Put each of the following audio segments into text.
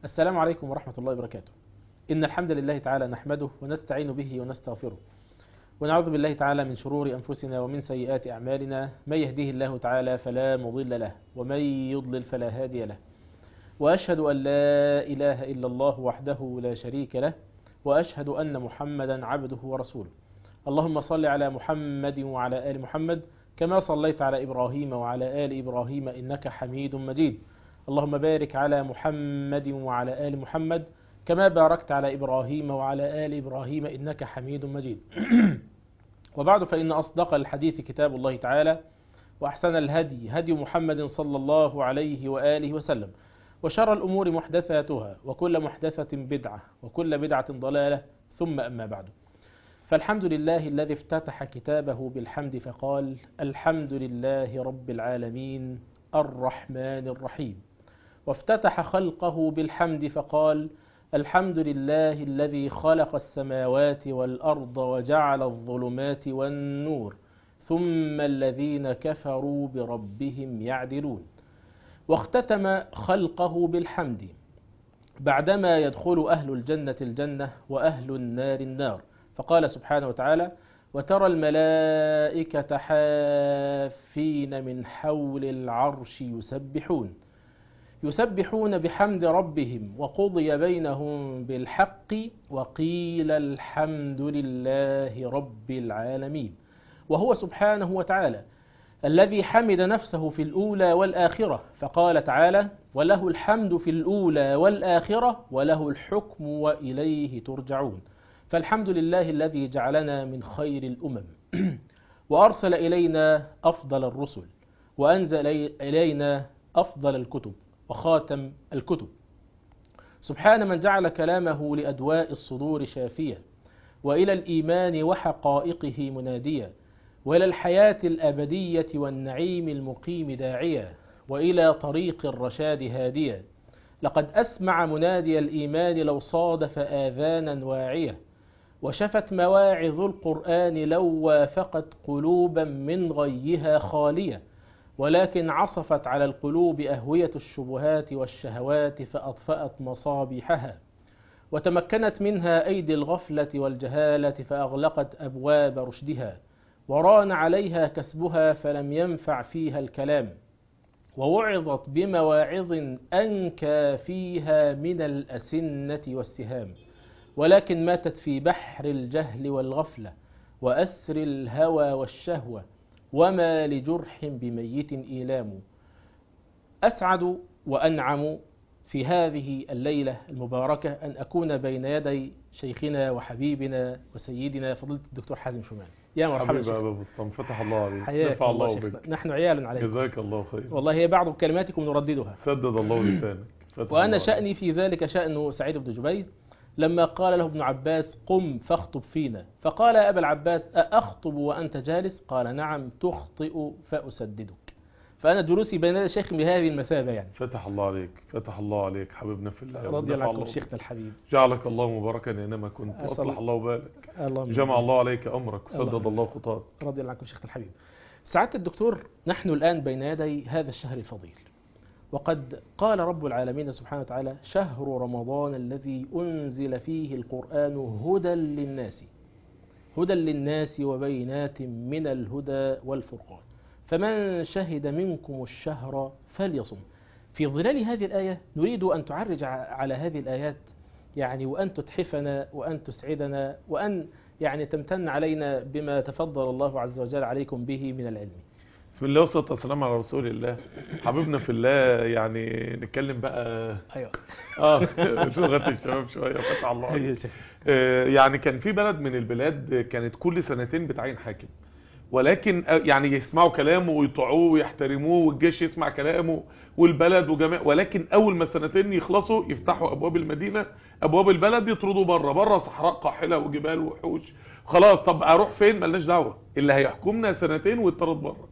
السلام عليكم ورحمة الله وبركاته إن الحمد لله تعالى نحمده ونستعين به ونستغفره ونعوذ بالله تعالى من شرور أنفسنا ومن سيئات أعمالنا من يهديه الله تعالى فلا مضل له ومن يضلل فلا هادي له وأشهد أن لا إله إلا الله وحده لا شريك له وأشهد أن محمدا عبده ورسوله اللهم صل على محمد وعلى آل محمد كما صليت على إبراهيم وعلى آل إبراهيم إنك حميد مجيد اللهم بارك على محمد وعلى آل محمد كما باركت على إبراهيم وعلى آل إبراهيم إنك حميد مجيد وبعد فإن أصدق الحديث كتاب الله تعالى وأحسن الهدي هدي محمد صلى الله عليه وآله وسلم وشر الأمور محدثاتها وكل محدثة بدعة وكل بدعة ضلالة ثم أما بعد فالحمد لله الذي افتتح كتابه بالحمد فقال الحمد لله رب العالمين الرحمن الرحيم وافتتح خلقه بالحمد فقال الحمد لله الذي خلق السماوات والأرض وجعل الظلمات والنور ثم الذين كفروا بربهم يعدلون واختتم خلقه بالحمد بعدما يدخل أهل الجنة الجنة وأهل النار النار فقال سبحانه وتعالى وترى الملائكة حافين من حول العرش يسبحون يسبحون بحمد ربهم وقضي بينهم بالحق وقيل الحمد لله رب العالمين وهو سبحانه وتعالى الذي حمد نفسه في الأولى والآخرة فقال تعالى وله الحمد في الأولى والآخرة وله الحكم وإليه ترجعون فالحمد لله الذي جعلنا من خير الأمم وأرسل إلينا أفضل الرسل وأنزل إلينا أفضل الكتب وخاتم الكتب سبحان من جعل كلامه لأدواء الصدور شافية وإلى الإيمان وحقائقه مناديا وإلى الحياة الأبدية والنعيم المقيم داعيا وإلى طريق الرشاد هاديا لقد أسمع منادي الإيمان لو صادف آذانا واعية وشفت مواعظ القرآن لو وافقت قلوبا من غيها خالية ولكن عصفت على القلوب أهوية الشبهات والشهوات فأطفأت مصابيحها وتمكنت منها أيدي الغفلة والجهالة فأغلقت أبواب رشدها وران عليها كسبها فلم ينفع فيها الكلام ووعظت بمواعظ أنكى فيها من الأسنة والسهام ولكن ماتت في بحر الجهل والغفلة وأسر الهوى والشهوة وما لجرح بميت إيلام أسعد وأنعم في هذه الليلة المباركة أن أكون بين يدي شيخنا وحبيبنا وسيدنا فضيلة الدكتور حازم شمال يا مرحبا حبيبي شيخ. يا ابو بسطام فتح الله عليك حياك نفع الله شيخنا. بك نحن عيال عليكم جزاك الله خير والله هي بعض كلماتكم نرددها سدد الله لسانك فتح وأنا الله شأني في ذلك شأن سعيد بن جبير لما قال له ابن عباس قم فاخطب فينا فقال يا أبا العباس أأخطب وأنت جالس قال نعم تخطئ فأسددك فأنا جلوسي بين يدي شيخ بهذه المثابة يعني فتح الله عليك فتح الله عليك حبيبنا في الله رضي الله ونفع عنكم بك. شيخنا الحبيب جعلك الله مباركا اينما كنت أسأل واصلح الله بالك اللهم جمع الله عليك امرك وسدد اللهم. الله خطاك رضي الله عنكم شيخنا الحبيب سعادة الدكتور نحن الآن بين يدي هذا الشهر الفضيل وقد قال رب العالمين سبحانه وتعالى شهر رمضان الذي أنزل فيه القرآن هدى للناس هدى للناس وبينات من الهدى والفرقان فمن شهد منكم الشهر فليصم في ظلال هذه الآية نريد أن تعرج ع- على هذه الآيات يعني وأن تتحفنا وأن تسعدنا وأن يعني تمتن علينا بما تفضل الله عز وجل عليكم به من العلم بسم الله والصلاه والسلام على رسول الله حبيبنا في الله يعني نتكلم بقى أيوة اه لغه الشباب شويه فتح الله عليك يا شيخ. آه، يعني كان في بلد من البلاد كانت كل سنتين بتعين حاكم ولكن آه، يعني يسمعوا كلامه ويطيعوه ويحترموه والجيش يسمع كلامه والبلد وجميع ولكن اول ما السنتين يخلصوا يفتحوا ابواب المدينه ابواب البلد يطردوا بره بره صحراء قاحله وجبال وحوش خلاص طب اروح فين ملناش دعوه اللي هيحكمنا سنتين ويطرد بره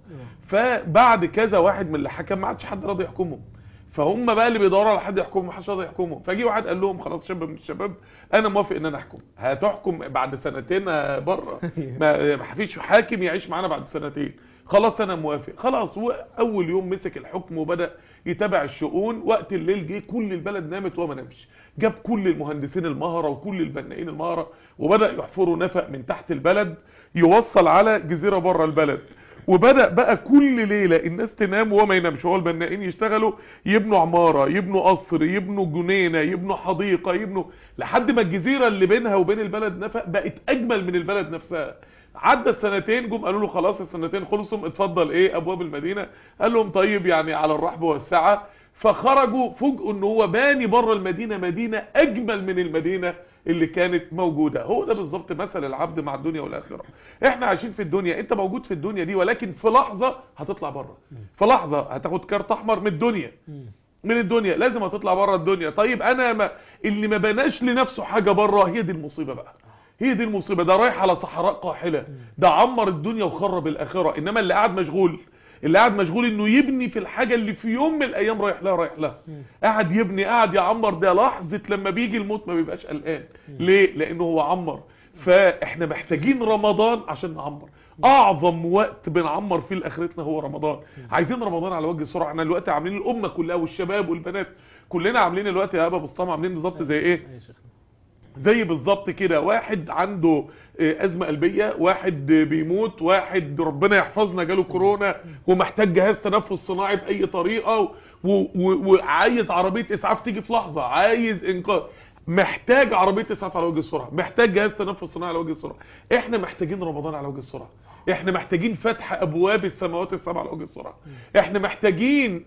فبعد كذا واحد من اللي حكم ما عادش حد راضي يحكمهم فهم بقى اللي بيدوروا على حد يحكمهم محدش راضي يحكمهم فجي واحد قال لهم خلاص شاب من الشباب انا موافق ان انا احكم هتحكم بعد سنتين بره ما ما فيش حاكم يعيش معانا بعد سنتين خلاص انا موافق خلاص هو اول يوم مسك الحكم وبدا يتابع الشؤون وقت الليل جه كل البلد نامت وما نامش جاب كل المهندسين المهرة وكل البنائين المهرة وبدأ يحفروا نفق من تحت البلد يوصل على جزيرة بره البلد وبدأ بقى كل ليلة الناس تنام وما ينامش هو البنائين يشتغلوا يبنوا عمارة يبنوا قصر يبنوا جنينة يبنوا حديقة يبنوا لحد ما الجزيرة اللي بينها وبين البلد نفق بقت أجمل من البلد نفسها عدى السنتين جم قالوا له خلاص السنتين خلصوا اتفضل ايه ابواب المدينة قال لهم طيب يعني على الرحب والسعة فخرجوا فوجئوا ان هو باني بره المدينة مدينة اجمل من المدينة اللي كانت موجودة هو ده بالظبط مثل العبد مع الدنيا والاخرة احنا عايشين في الدنيا انت موجود في الدنيا دي ولكن في لحظة هتطلع بره في لحظة هتاخد كارت احمر من الدنيا من الدنيا لازم هتطلع بره الدنيا طيب انا ما اللي ما بناش لنفسه حاجة بره هي دي المصيبة بقى هي دي المصيبة ده رايح على صحراء قاحلة ده عمر الدنيا وخرب الاخرة انما اللي قاعد مشغول اللي قاعد مشغول انه يبني في الحاجة اللي في يوم من الايام رايح لها رايح لها قاعد يبني قاعد يعمر ده لحظة لما بيجي الموت ما بيبقاش قلقان ليه لانه هو عمر فاحنا محتاجين رمضان عشان نعمر اعظم وقت بنعمر فيه لاخرتنا هو رمضان عايزين رمضان على وجه السرعه احنا دلوقتي عاملين الامه كلها والشباب والبنات كلنا عاملين الوقت يا ابا بسطام عاملين بالظبط زي ايه زي بالظبط كده واحد عنده ازمه قلبيه واحد بيموت واحد ربنا يحفظنا جاله كورونا ومحتاج جهاز تنفس صناعي باي طريقه وعايز عربيه اسعاف تيجي في لحظه عايز انقاذ محتاج عربيه اسعاف على وجه السرعه محتاج جهاز تنفس صناعي على وجه السرعه احنا محتاجين رمضان على وجه السرعه احنا محتاجين فتح ابواب السماوات السبع على وجه السرعه احنا محتاجين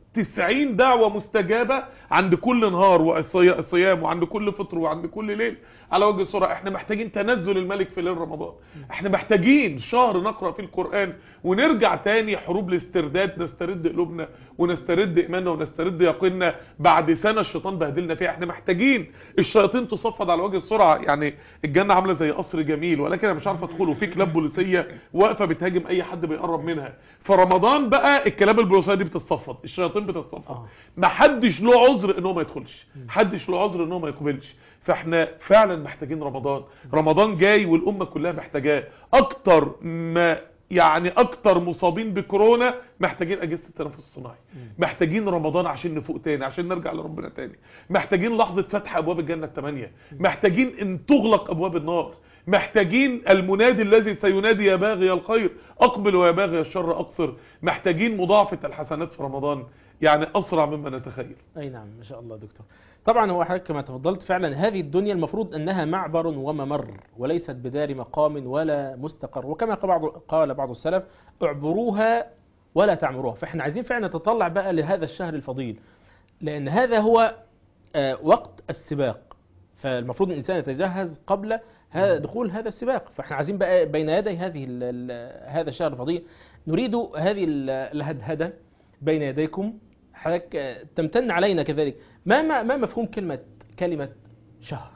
90 دعوة مستجابة عند كل نهار والصيام وعند كل فطر وعند كل ليل على وجه السرعة احنا محتاجين تنزل الملك في ليل رمضان احنا محتاجين شهر نقرأ فيه القرآن ونرجع تاني حروب الاسترداد نسترد قلوبنا ونسترد ايماننا ونسترد يقيننا بعد سنة الشيطان بهدلنا فيها احنا محتاجين الشياطين تصفد على وجه السرعة يعني الجنة عاملة زي قصر جميل ولكن انا مش عارف ادخله في كلاب بوليسية واقفة بتهاجم اي حد بيقرب منها فرمضان بقى الكلاب البوليسية دي بتتصفد الشياطين بتتصفد محدش له عذر ان هو ما يدخلش محدش له عذر ان هو ما يقبلش فاحنا فعلا محتاجين رمضان رمضان جاي والامه كلها محتاجاه اكتر ما يعني اكتر مصابين بكورونا محتاجين اجهزه التنفس الصناعي محتاجين رمضان عشان نفوق تاني عشان نرجع لربنا تاني محتاجين لحظه فتح ابواب الجنه الثمانيه محتاجين ان تغلق ابواب النار محتاجين المنادي الذي سينادي يا باغي الخير اقبل ويا باغي الشر اقصر محتاجين مضاعفه الحسنات في رمضان يعني اسرع مما نتخيل اي نعم ما شاء الله دكتور طبعا هو حضرتك كما تفضلت فعلا هذه الدنيا المفروض انها معبر وممر وليست بدار مقام ولا مستقر وكما قال بعض قال بعض السلف اعبروها ولا تعمروها فاحنا عايزين فعلا نتطلع بقى لهذا الشهر الفضيل لان هذا هو وقت السباق فالمفروض الانسان يتجهز قبل هذا دخول هذا السباق فاحنا عايزين بقى بين يدي هذه هذا الشهر الفضيل نريد هذه الهدهده بين يديكم حضرتك تمتن علينا كذلك ما ما ما مفهوم كلمة كلمة شهر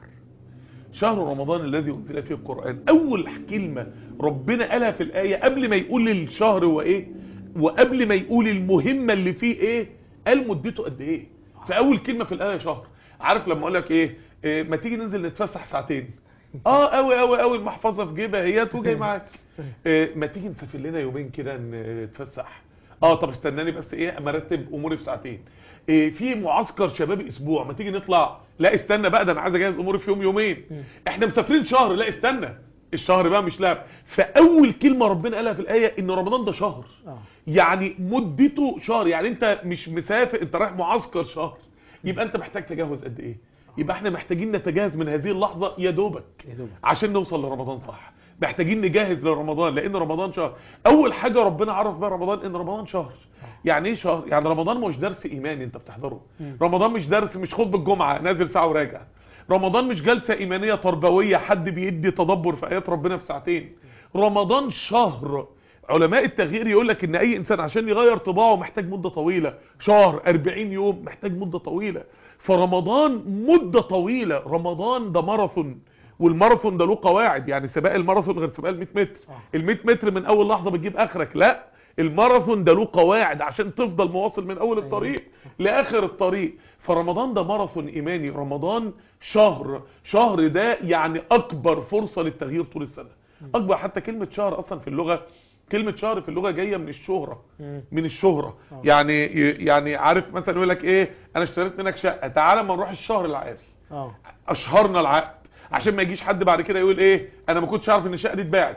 شهر رمضان الذي أنزل فيه القرآن أول كلمة ربنا قالها في الآية قبل ما يقول الشهر هو إيه وقبل ما يقول المهمة اللي فيه إيه قال مدته قد إيه فأول كلمة في الآية شهر عارف لما أقول لك إيه, إيه ما تيجي ننزل نتفسح ساعتين اه قوي قوي قوي المحفظه في جيبها هي وجاي معاك إيه ما تيجي نسافر لنا يومين كده نتفسح اه طب استناني بس ايه اما ارتب اموري في ساعتين إيه في معسكر شبابي اسبوع ما تيجي نطلع لا استنى بقى ده انا عايز اجهز اموري في يوم يومين احنا مسافرين شهر لا استنى الشهر بقى مش لعب فاول كلمه ربنا قالها في الايه ان رمضان ده شهر يعني مدته شهر يعني انت مش مسافر انت رايح معسكر شهر يبقى انت محتاج تجهز قد ايه يبقى احنا محتاجين نتجهز من هذه اللحظه يا دوبك عشان نوصل لرمضان صح محتاجين نجهز لرمضان لان رمضان شهر اول حاجة ربنا عرف بها رمضان ان رمضان شهر يعني ايه شهر يعني رمضان مش درس ايماني انت بتحضره رمضان مش درس مش خطبه الجمعه نازل ساعه وراجع رمضان مش جلسه ايمانيه تربويه حد بيدي تدبر في ايات ربنا في ساعتين رمضان شهر علماء التغيير يقول لك ان اي انسان عشان يغير طباعه محتاج مده طويله شهر 40 يوم محتاج مده طويله فرمضان مده طويله رمضان ده ماراثون والماراثون ده له قواعد يعني سباق الماراثون غير سباق ال 100 متر ال 100 متر من اول لحظه بتجيب اخرك لا الماراثون ده له قواعد عشان تفضل مواصل من اول الطريق لاخر الطريق فرمضان ده ماراثون ايماني رمضان شهر شهر ده يعني اكبر فرصه للتغيير طول السنه اكبر حتى كلمه شهر اصلا في اللغه كلمة شهر في اللغة جاية من الشهرة مم. من الشهرة آه. يعني يعني عارف مثلا يقول لك ايه انا اشتريت منك شقة تعالى ما نروح الشهر العادي اه اشهرنا العقد عشان ما يجيش حد بعد كده يقول ايه انا ما كنتش عارف ان الشقه دي اتباعت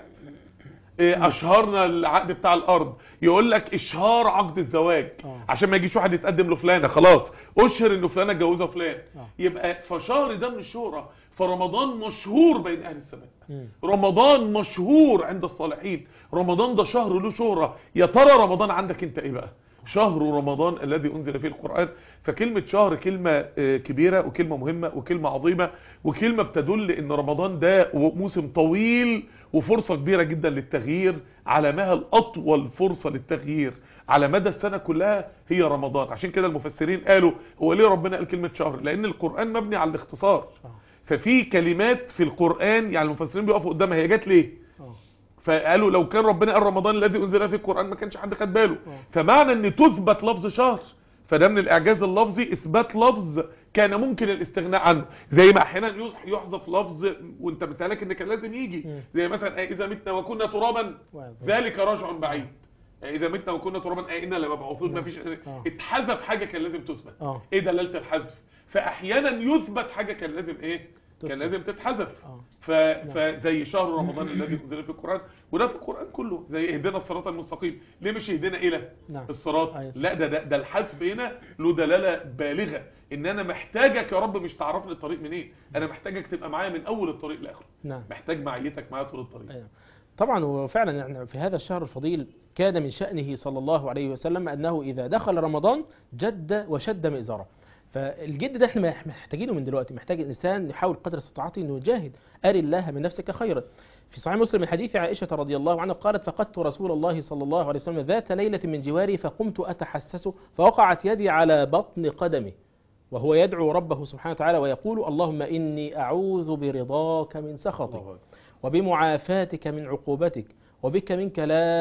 إيه اشهرنا العقد بتاع الارض يقول لك اشهار عقد الزواج آه. عشان ما يجيش واحد يتقدم لفلانه خلاص اشهر ان فلانه اتجوزها فلان آه. يبقى فشهر ده من الشهره فرمضان مشهور بين اهل السماء مم. رمضان مشهور عند الصالحين رمضان ده شهر له شهرة يا ترى رمضان عندك انت ايه بقى شهر رمضان الذي انزل فيه القرآن فكلمة شهر كلمة آه، كبيرة وكلمة مهمة وكلمة عظيمة وكلمة بتدل ان رمضان ده موسم طويل وفرصة كبيرة جدا للتغيير على مها الاطول فرصة للتغيير على مدى السنة كلها هي رمضان عشان كده المفسرين قالوا هو ليه ربنا قال كلمة شهر لان القرآن مبني على الاختصار آه. ففي كلمات في القرآن يعني المفسرين بيقفوا قدامها هي جت ليه اه فقالوا لو كان ربنا قال رمضان الذي انزل فيه القرآن ما كانش حد خد باله آه. فمعنى ان تثبت لفظ شهر فده من الاعجاز اللفظي اثبات لفظ كان ممكن الاستغناء عنه زي ما احيانا يص- يحذف لفظ وانت متهيألك ان كان لازم يجي مم. زي مثلا آه، اذا متنا وكنا ترابا واضح. ذلك رجع بعيد آه، اذا متنا وكنا ترابا آه، انا لمبعوثون ما فيش آه. اتحذف حاجه كان لازم تثبت اه ايه دلاله الحذف فاحيانا يثبت حاجه كان لازم ايه تثبت. كان لازم تتحذف اه ف... فزي شهر رمضان الذي انزل في القرآن وده في القرآن كله زي اهدنا الصراط المستقيم ليه مش اهدنا الى نعم الصراط أيوة. لا ده ده, ده الحذف هنا له دلالة بالغة ان انا محتاجك يا رب مش تعرفني الطريق منين انا محتاجك تبقى معايا من اول الطريق لاخره نعم محتاج معيتك معايا طول الطريق أيوة. طبعا وفعلا يعني في هذا الشهر الفضيل كان من شأنه صلى الله عليه وسلم أنه إذا دخل رمضان جد وشد مئزره فالجد ده احنا محتاجينه من دلوقتي محتاج الإنسان يحاول قدر استطاعته أنه يجاهد أري الله من نفسك خيرا في صحيح مسلم من حديث عائشة رضي الله عنها قالت فقدت رسول الله صلى الله عليه وسلم ذات ليلة من جواري فقمت أتحسسه فوقعت يدي على بطن قدمه وهو يدعو ربه سبحانه وتعالى ويقول اللهم إني أعوذ برضاك من سخطك الله أكبر. وبمعافاتك من عقوبتك وبك منك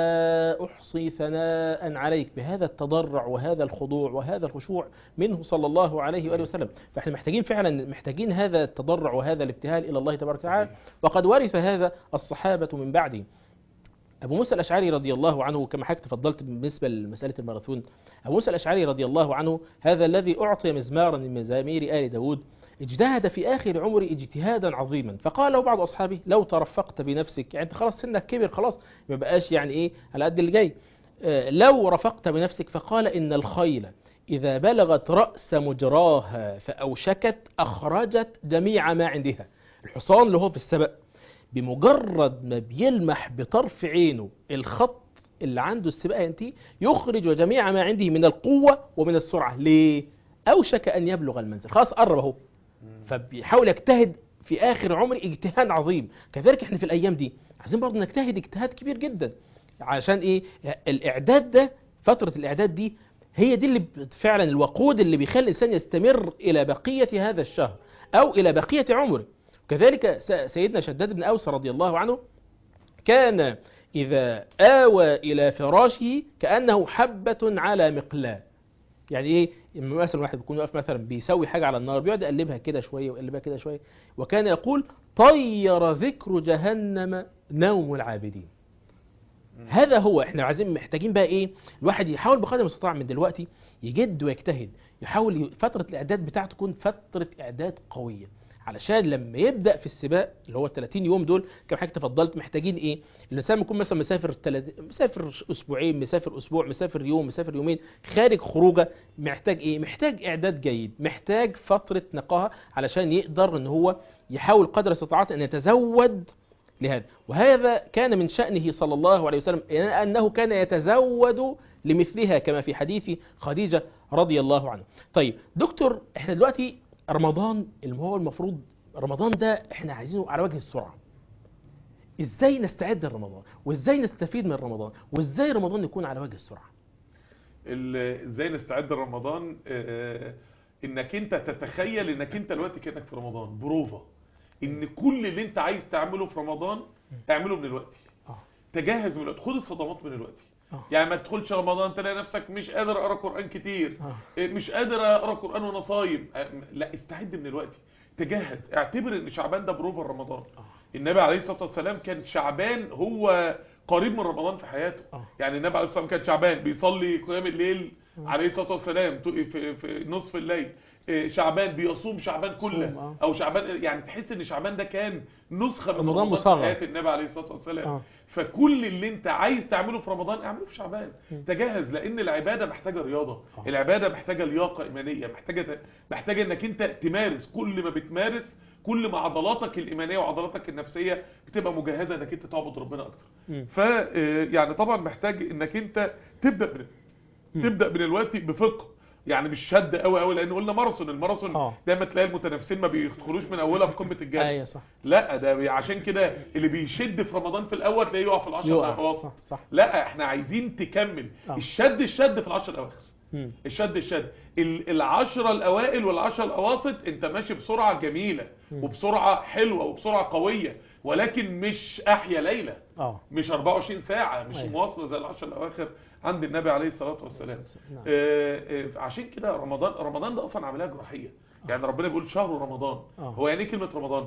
لا أحصي ثناء عليك بهذا التضرع وهذا الخضوع وهذا الخشوع منه صلى الله عليه وآله وسلم فإحنا محتاجين فعلا محتاجين هذا التضرع وهذا الابتهال إلى الله تبارك وتعالى وقد ورث هذا الصحابة من بعده أبو موسى الأشعري رضي الله عنه كما حضرتك تفضلت بالنسبة لمسألة الماراثون أبو موسى الأشعري رضي الله عنه هذا الذي أعطي مزمارا من مزامير آل داود اجتهد في آخر عمره اجتهادا عظيما فقال له بعض أصحابه لو ترفقت بنفسك يعني أنت خلاص سنك كبر خلاص ما بقاش يعني إيه على قد اللي جاي آه، لو رفقت بنفسك فقال إن الخيل إذا بلغت رأس مجراها فأوشكت أخرجت جميع ما عندها الحصان اللي هو في السبق بمجرد ما بيلمح بطرف عينه الخط اللي عنده السباق ينتهي يخرج جميع ما عنده من القوة ومن السرعة ليه؟ أوشك أن يبلغ المنزل خلاص قرب أهو فبيحاول يجتهد في آخر عمره اجتهاد عظيم كذلك احنا في الأيام دي عايزين برضه نجتهد اجتهاد كبير جدا عشان إيه؟ الإعداد ده فترة الإعداد دي هي دي اللي ب- فعلا الوقود اللي بيخلي الإنسان يستمر إلى بقية هذا الشهر أو إلى بقية عمره كذلك س- سيدنا شداد بن أوس رضي الله عنه كان إذا آوى إلى فراشه كأنه حبة على مقلاة يعني ايه لما مثلا واحد بيكون واقف مثلا بيسوي حاجه على النار بيقعد يقلبها كده شويه ويقلبها كده شويه وكان يقول طير ذكر جهنم نوم العابدين هذا هو احنا عايزين محتاجين بقى ايه الواحد يحاول بقدر المستطاع من دلوقتي يجد ويجتهد يحاول ي- فتره الاعداد بتاعته تكون فتره اعداد قويه علشان لما يبدا في السباق اللي هو ال 30 يوم دول كما حضرتك تفضلت محتاجين ايه الانسان يكون مثلا مسافر تلات... مسافر اسبوعين مسافر اسبوع مسافر يوم مسافر يومين خارج خروجه محتاج ايه محتاج اعداد جيد محتاج فتره نقاهه علشان يقدر ان هو يحاول قدر استطاعته ان يتزود لهذا وهذا كان من شأنه صلى الله عليه وسلم أنه كان يتزود لمثلها كما في حديث خديجة رضي الله عنها طيب دكتور احنا دلوقتي رمضان اللي هو المفروض رمضان ده احنا عايزينه على وجه السرعة ازاي نستعد لرمضان وازاي نستفيد من رمضان وازاي رمضان يكون على وجه السرعة ال- ازاي نستعد لرمضان آه، انك انت تتخيل انك انت دلوقتي كانك في رمضان بروفا ان كل اللي انت عايز تعمله في رمضان اعمله من الوقت اه تجهز من الوقت خد الصدمات من الوقت اه يعني ما تدخلش رمضان تلاقي نفسك مش قادر اقرا قران كتير اه إيه، مش قادر اقرا قران وانا صايم آه، لا استعد من الوقت تجهز اعتبر ان شعبان ده بروفا رمضان آه. النبي عليه الصلاه والسلام كان شعبان هو قريب من رمضان في حياته آه. يعني النبي عليه الصلاه والسلام كان شعبان بيصلي قيام الليل عليه الصلاه والسلام في, في, في نصف الليل إيه، شعبان بيصوم شعبان صوم، كله آه. او شعبان يعني تحس ان شعبان ده كان نسخه من رمضان رمضان مصغر. في حياه النبي عليه الصلاه والسلام آه. فكل اللي انت عايز تعمله في رمضان اعمله في شعبان تجهز لان العباده محتاجه رياضه آه. العباده محتاجه لياقه ايمانيه محتاجه محتاجه انك انت تمارس كل ما بتمارس كل ما عضلاتك الايمانيه وعضلاتك النفسيه بتبقى مجهزه انك انت تعبد ربنا اكتر مم. ف آه، يعني طبعا محتاج انك انت تبدا من مم. تبدا من الوقت بفقه يعني مش شد قوي قوي لان قلنا ماراثون الماراثون آه. دايما تلاقي المتنافسين ما بيدخلوش من اولها في قمه الجري ايوه صح لا ده بي- عشان كده اللي بيشد في رمضان في الاول تلاقيه يقع في العشر يقع الاواخر صح صح لا احنا عايزين تكمل آه. الشد الشد في العشر الاواخر مم. الشد الشد ال- العشرة الاوائل والعشرة الاواسط انت ماشي بسرعة جميلة مم. وبسرعة حلوة وبسرعة قوية ولكن مش احيا ليلة اه مش 24 ساعة مش أيوة. مواصلة زي العشر الاواخر عند النبي عليه الصلاة والسلام نعم. آه، آه، عشان كده رمضان رمضان ده اصلا عمليه جراحيه يعني ربنا بيقول شهر رمضان آه. هو يعني ايه كلمه رمضان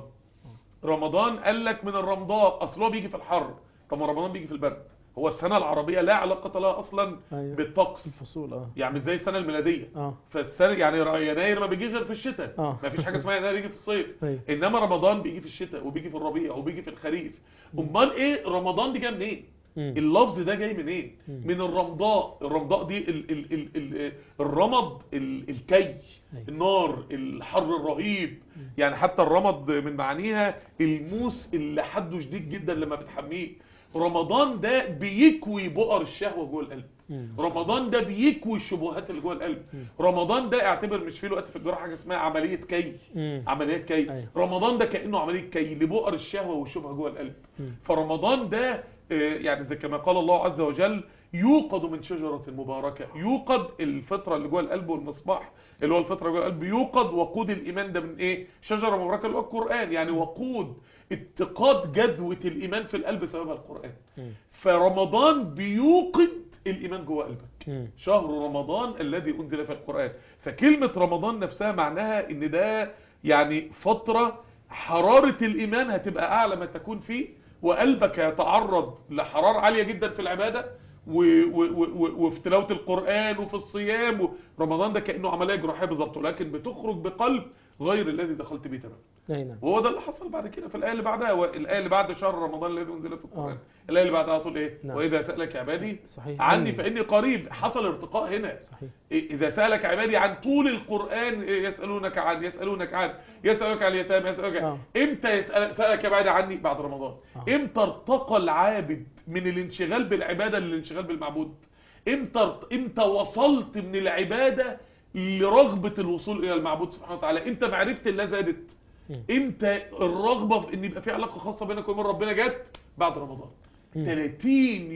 رمضان قال لك من الرمضاء اصل هو بيجي في الحر طب ما رمضان بيجي في البرد هو السنه العربيه لا علاقه لها اصلا أيوة. بالطقس الفصول اه يعني مش زي السنه الميلاديه اه فالسنه يعني يناير ما بيجيش غير في الشتاء آه. ما فيش حاجه اسمها يناير يجي في الصيف أيوة. انما رمضان بيجي في الشتاء وبيجي في الربيع وبيجي في الخريف امال ايه رمضان دي جايه منين مم. اللفظ ده جاي منين مم. من الرمضاء الرمضاء دي ال ال ال ال الرمض ال الكي النار الحر الرهيب يعني حتى الرمض من معانيها الموس اللي حده شديد جدا لما بتحميه رمضان ده بيكوي بؤر الشهوة جوه القلب مم. رمضان ده بيكوي الشبهات اللي جوه القلب رمضان ده اعتبر مش في الوقت في الجراحه حاجه اسمها عمليه كي مم. عمليات كي أيوة. رمضان ده كانه عمليه كي لبؤر الشهوه والشبهه جوه القلب مم. فرمضان ده آه، يعني زي كما قال الله عز وجل يوقد من شجرة مباركة يوقد الفطرة اللي جوه القلب والمصباح اللي هو الفطرة جوه القلب يوقد وقود الإيمان ده من إيه شجرة مباركة اللي هو القرآن يعني وقود اتقاد جذوة الإيمان في القلب سببها القرآن مم. فرمضان بيوقد الإيمان جوه قلبك مم. شهر رمضان الذي أنزل في القرآن فكلمة رمضان نفسها معناها ان ده يعني فترة حرارة الإيمان هتبقى أعلى ما تكون فيه وقلبك هيتعرض لحرارة عالية جدا في العبادة و و و وفي تلاوة القرآن وفي الصيام و- رمضان ده كأنه عملية جراحية بالظبط ولكن بتخرج بقلب غير الذي دخلت به تماما اي نعم وهو ده اللي حصل بعد كده في الآية اللي بعدها والآية اللي بعد شهر رمضان الذي أنزل في القرآن آه. الآية اللي بعدها تقول إيه نعم. وإذا سألك عبادي صحيح عني مم. فإني قريب حصل ارتقاء هنا صحيح إذا سألك عبادي عن طول القرآن يسألونك عن يسألونك عن يسألونك عن اليتامى يسألونك آه. امتى يسأل سألك عبادي عني بعد رمضان آه. امتى ارتقى العابد من الانشغال بالعبادة للانشغال بالمعبود امتى ارت- امتى وصلت من العبادة لرغبة الوصول إلى المعبود سبحانه وتعالى امتى معرفة الله زادت مم. امتى الرغبة في ان يبقى في علاقة خاصة بينك وبين ربنا جت بعد رمضان مم. 30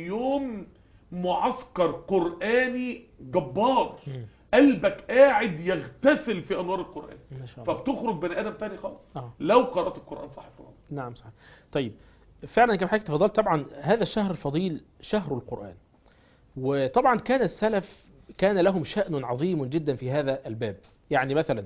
يوم معسكر قرآني جبار مم. قلبك قاعد يغتسل في انوار القرآن ما شاء الله فبتخرج بني ادم تاني خالص اه لو قرأت القرآن صح في رمضان نعم صحيح طيب فعلا كما حضرتك تفضلت طبعا هذا الشهر الفضيل شهر القرآن وطبعا كان السلف كان لهم شأن عظيم جدا في هذا الباب يعني مثلا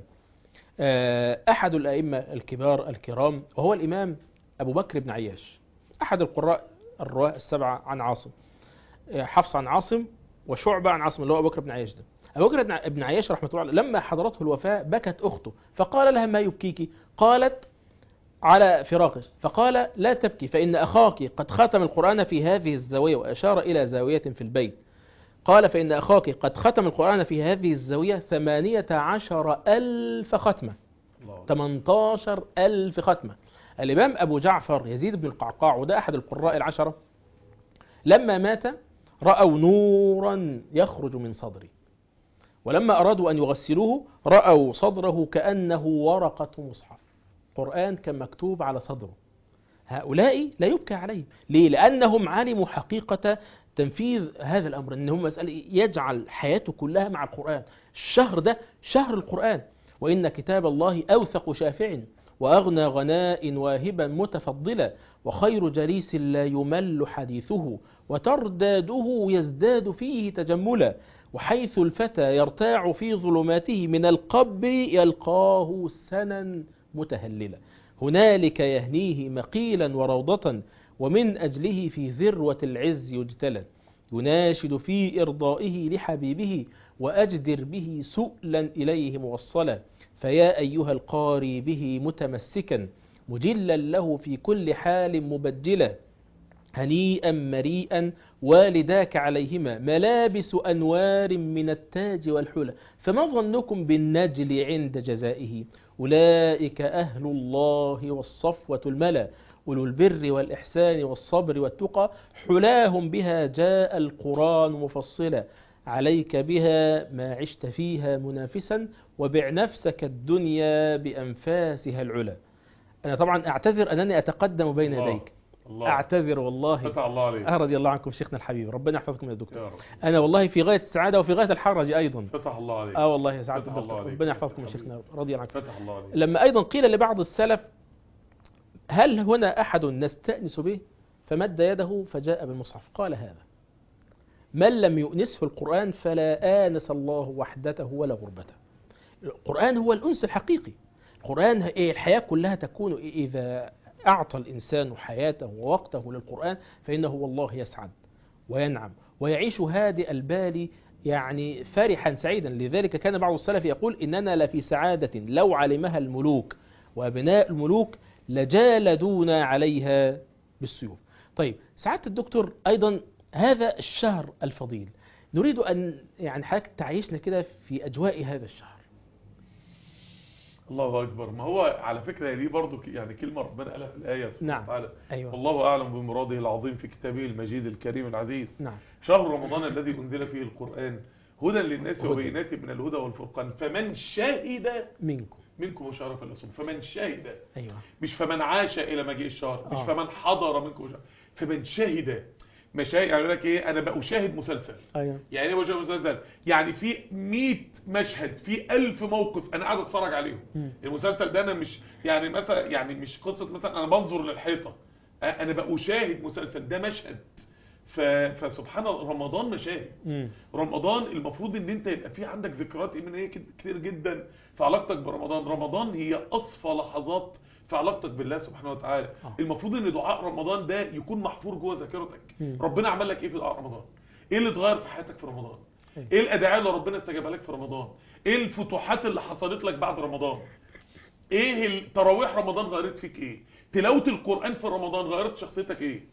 آه، أحد الأئمة الكبار الكرام وهو الإمام أبو بكر بن عياش أحد القراء الرواة السبعة عن عاصم آه، حفص عن عاصم وشعبة عن عاصم اللي هو أبو بكر بن عياش ده أبو بكر بن- بن عياش رحمة الله عليه لما حضرته الوفاة بكت أخته فقال لها ما يبكيك قالت على فراقه فقال لا تبكي فإن أخاك قد ختم القرآن في هذه الزاوية وأشار إلى زاوية في البيت قال فإن أخاك قد ختم القرآن في هذه الزاوية ثمانية عشر ألف ختمة 18 ألف ختمة الإمام أبو جعفر يزيد بن القعقاع وده أحد القراء العشرة لما مات رأوا نورا يخرج من صدره ولما أرادوا أن يغسلوه رأوا صدره كأنه ورقة مصحف قرآن كان مكتوب على صدره هؤلاء لا يبكى عليهم ليه؟ لأنهم علموا حقيقة تنفيذ هذا الأمر إن هم مسألة يجعل حياته كلها مع القرآن الشهر ده شهر القرآن وإن كتاب الله أوثق شافع وأغنى غناء واهبا متفضلا وخير جليس لا يمل حديثه وترداده يزداد فيه تجملا وحيث الفتى يرتاع في ظلماته من القبر يلقاه سنا متهللا هنالك يهنيه مقيلا وروضة ومن أجله في ذروة العز يجتلى يناشد في إرضائه لحبيبه وأجدر به سؤلا إليه موصلا فيا أيها القاري به متمسكا مجلا له في كل حال مبجلا هنيئا مريئا والداك عليهما ملابس أنوار من التاج والحلى فما ظنكم بالنجل عند جزائه أولئك أهل الله والصفوة الملا أولو البر والإحسان والصبر والتقى حلاهم بها جاء القرآن مفصلا عليك بها ما عشت فيها منافسا وبع نفسك الدنيا بأنفاسها العلا أنا طبعا أعتذر أنني أتقدم بين الله. يديك الله أعتذر والله فتح الله عليك آه رضي الله عنكم شيخنا الحبيب ربنا يحفظكم يا دكتور يا رب أنا والله في غاية السعادة وفي غاية الحرج أيضا فتح الله عليك آه والله يا سعادة فتح الله الدكتور عليك. ربنا يحفظكم يا حبيبي. شيخنا رضي الله عنكم فتح الله عليك لما أيضا قيل لبعض السلف هل هنا أحد نستأنس به فمد يده فجاء بالمصحف قال هذا من لم يؤنسه القرآن فلا آنس الله وحدته ولا غربته القرآن هو الأنس الحقيقي القرآن إيه الحياة كلها تكون إذا أعطى الإنسان حياته ووقته للقرآن فإنه والله يسعد وينعم ويعيش هادئ البال يعني فرحا سعيدا لذلك كان بعض السلف يقول إننا لفي سعادة لو علمها الملوك وأبناء الملوك لجالدونا عليها بالسيوف طيب سعادة الدكتور أيضا هذا الشهر الفضيل نريد أن يعني حضرتك تعيشنا كده في أجواء هذا الشهر الله اكبر ما هو على فكره هي دي برضو ك- يعني كلمه ربنا قالها في الايه سبحانه نعم. وتعالى أيوة والله اعلم بمراده العظيم في كتابه المجيد الكريم العزيز نعم شهر رمضان الذي انزل فيه القران هدى للناس هدى. وبينات من الهدى والفرقان فمن شهد منكم منكم الشهر فليصوم فمن شهد أيوة مش فمن عاش الى مجيء الشهر مش آه. فمن حضر منكم الشهر فمن شهد مشاهد يعني يقول لك ايه انا بشاهد مسلسل أيوة يعني ايه بشاهد مسلسل يعني في 100 مشهد في 1000 موقف انا قاعد اتفرج عليهم مم. المسلسل ده انا مش يعني مثلا يعني مش قصه مثلا انا بنظر للحيطه أ- انا بقى اشاهد مسلسل ده مشهد ف... فسبحان الله رمضان مشاهد مم. رمضان المفروض ان انت يبقى في عندك ذكريات ايمانيه كت- كتير جدا في علاقتك برمضان رمضان هي اصفى لحظات في علاقتك بالله سبحانه وتعالى آه. المفروض ان دعاء رمضان ده يكون محفور جوه ذاكرتك مم. ربنا عمل لك ايه في دعاء رمضان ايه اللي اتغير في حياتك في رمضان أيوة. ايه الادعاء اللي ربنا استجابها لك في رمضان ايه الفتوحات اللي حصلت لك بعد رمضان ايه التراويح رمضان غيرت فيك ايه تلاوه القران في رمضان غيرت شخصيتك ايه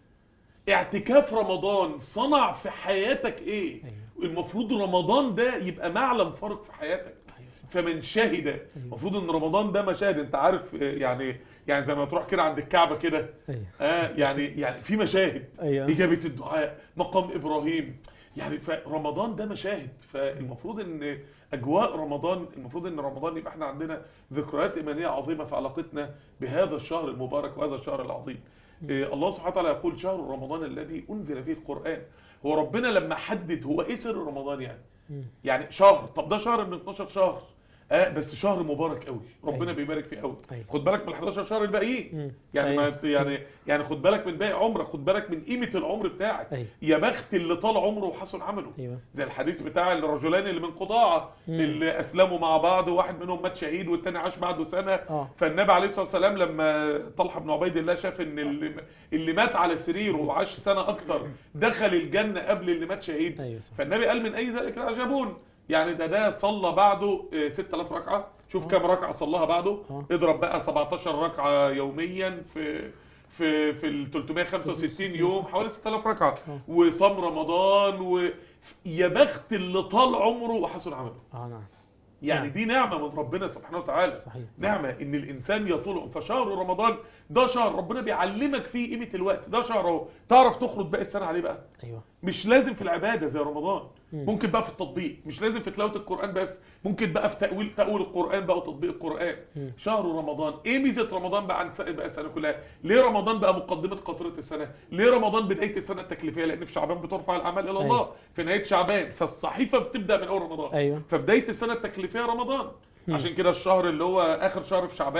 اعتكاف رمضان صنع في حياتك ايه أيوة. المفروض رمضان ده يبقى معلم فارق في حياتك أيوة صح. فمن شهد المفروض ان رمضان ده مشاهد انت عارف آه، يعني يعني زي ما تروح كده عند الكعبه كده أيوة اه يعني يعني في مشاهد أيوة. اجابه الدعاء مقام ابراهيم يعني فرمضان ده مشاهد فالمفروض ان اجواء رمضان المفروض ان رمضان يبقى احنا عندنا ذكريات ايمانيه عظيمه في علاقتنا بهذا الشهر المبارك وهذا الشهر العظيم إيه، الله سبحانه وتعالى يقول شهر رمضان الذي انزل فيه القران هو ربنا لما حدد هو ايه سر رمضان يعني مم. يعني شهر طب ده شهر من 12 شهر اه بس شهر مبارك قوي ربنا أيوة. بيبارك فيه قوي أيوة. خد بالك من ال 11 شهر الباقيين مم. يعني ما أيوة. يعني يعني خد بالك من باقي عمرك خد بالك من قيمه العمر بتاعك أيوة. يا بخت اللي طال عمره وحسن عمله أيوة زي الحديث بتاع الرجلان اللي من قضاعه مم. اللي اسلموا مع بعض وواحد منهم مات شهيد والتاني عاش بعده سنه آه. فالنبي عليه الصلاه والسلام لما طلحه بن عبيد الله شاف ان اللي, اللي مات على سريره وعاش سنه اكتر دخل الجنه قبل اللي مات شهيد أيوة صح. فالنبي قال من اي ذلك العجبون يعني ده ده صلى بعده آه، 6000 ركعه شوف كام ركعه صلاها بعده آه. اضرب بقى 17 ركعه يوميا في في في ال 365 يوم حوالي 6000 ركعه آه. وصام رمضان و يا بخت اللي طال عمره وحسن عمله آه نعم يعني نعم. دي نعمه من ربنا سبحانه وتعالى صحيح. نعمه ان الانسان يطول فشهر رمضان ده شهر ربنا بيعلمك فيه قيمه الوقت ده شهر اهو تعرف تخرج باقي السنه عليه بقى أيوة مش لازم في العباده زي رمضان مم. ممكن بقى في التطبيق مش لازم في تلاوه القران بس ممكن بقى في تاويل تاويل القران بقى وتطبيق القران مم. شهر رمضان ايه ميزه رمضان بقى عن سائر بقى السنه كلها ليه رمضان بقى مقدمه قطره السنه ليه رمضان بدايه السنه التكليفيه لان في شعبان بترفع الاعمال الى الله أيوة. في نهايه شعبان فالصحيفه بتبدا من اول رمضان أيوة فبدايه السنه التكليفيه رمضان مم. عشان كده الشهر اللي هو اخر شهر في شعبان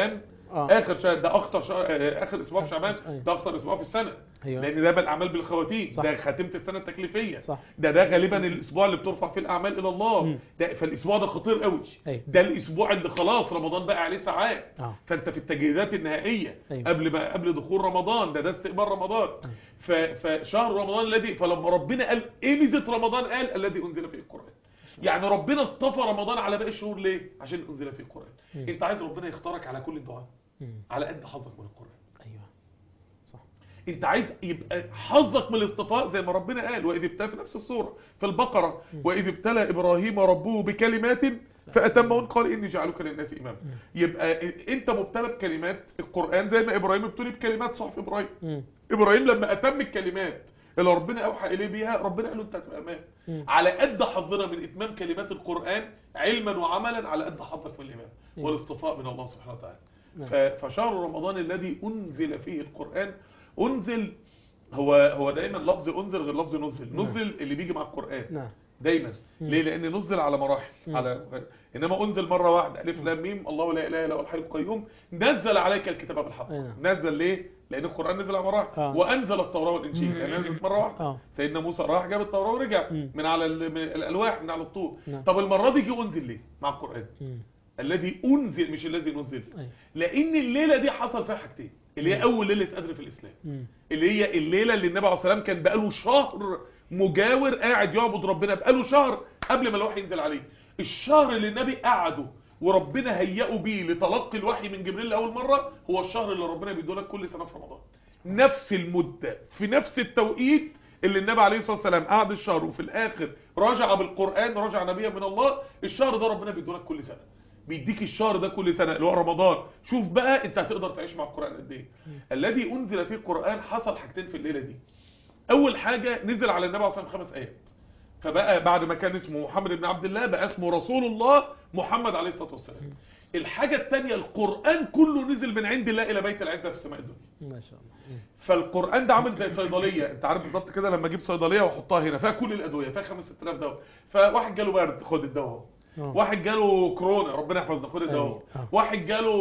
آه. اخر شهر ده اخطر شهر آه، اخر اسبوع في آه، شعبان أيوة. ده اخطر اسبوع في السنه ايوه لان ده بقى الاعمال بالخواتيم صح. ده خاتمه السنه التكليفيه صح ده ده غالبا الاسبوع اللي بترفع فيه الاعمال الى الله مم. ده فالاسبوع ده خطير قوي أيوة. ده الاسبوع اللي خلاص رمضان بقى عليه ساعات اه فانت في التجهيزات النهائيه أيوة. قبل ما قبل دخول رمضان ده ده استقبال رمضان ف- فشهر رمضان الذي فلما ربنا قال ايه ميزه رمضان قال الذي انزل فيه القران يعني ربنا اصطفى رمضان على باقي الشهور ليه عشان انزل فيه القران مم. انت عايز ربنا يختارك على كل الدعاء مم. على قد حظك من القران ايوه صح انت عايز يبقى حظك من الاصطفاء زي ما ربنا قال واذ ابتلى في نفس السوره في البقره واذ ابتلى ابراهيم ربه بكلمات فاتمهن قال اني جعلك للناس اماما يبقى انت مبتلى بكلمات القران زي ما ابراهيم ابتلي بكلمات صحف ابراهيم مم. ابراهيم لما اتم الكلمات اللي ربنا اوحى اليه بيها ربنا قال له انت هتبقى امام مم. على قد حظنا من اتمام كلمات القران علما وعملا على قد حظك من الامام مم. والاصطفاء من الله سبحانه وتعالى نعم. ف- فشهر رمضان الذي انزل فيه القران انزل هو هو دايما لفظ انزل غير لفظ نزل نعم. نزل اللي بيجي مع القران نعم دايما مم. ليه لان نزل على مراحل مم. على انما انزل مره واحده الف لام ميم الله لا اله الا هو الحي القيوم نزل عليك الكتاب بالحق أي نعم. نزل ليه لان القران نزل على مراحل آه. وانزل التوراه والانجيل يعني نزلت مره واحده اه سيدنا موسى راح جاب التوراه ورجع مم. من على ال- من الالواح من على الطور نعم. طب المره دي جه انزل ليه مع القران مم. الذي انزل مش الذي نزل ايوه لان الليله دي حصل فيها حاجتين اللي هي اول ليله قدر في الاسلام مم. اللي هي الليله اللي النبي عليه الصلاه والسلام كان بقاله شهر مجاور قاعد يعبد ربنا بقاله شهر قبل ما الوحي ينزل عليه الشهر اللي النبي قعده وربنا هيئه بيه لتلقي الوحي من جبريل لاول مره هو الشهر اللي ربنا بيدولك كل سنه في رمضان نفس المده في نفس التوقيت اللي النبي عليه الصلاه والسلام قعد الشهر وفي الاخر رجع بالقران رجع نبيا من الله الشهر ده ربنا بيدولك كل سنه بيديك الشهر ده كل سنه اللي هو رمضان شوف بقى انت هتقدر تعيش مع القران قد ايه الذي انزل فيه القران حصل حاجتين في الليله دي اول حاجه نزل على النبي عليه الصلاه والسلام خمس ايات فبقى بعد ما كان اسمه محمد بن عبد الله بقى اسمه رسول الله محمد عليه الصلاه والسلام الحاجه الثانيه القران كله نزل من عند الله الى بيت العزه في السماء الدنيا ما شاء الله مم. فالقران ده عامل زي صيدليه انت عارف بالظبط كده لما اجيب صيدليه واحطها هنا فيها كل الادويه فيها 5 6000 دواء فواحد جاله برد خد الدواء اهو آه. واحد جاله كورونا ربنا يحفظنا خد الدواء أيوة. آه. واحد جاله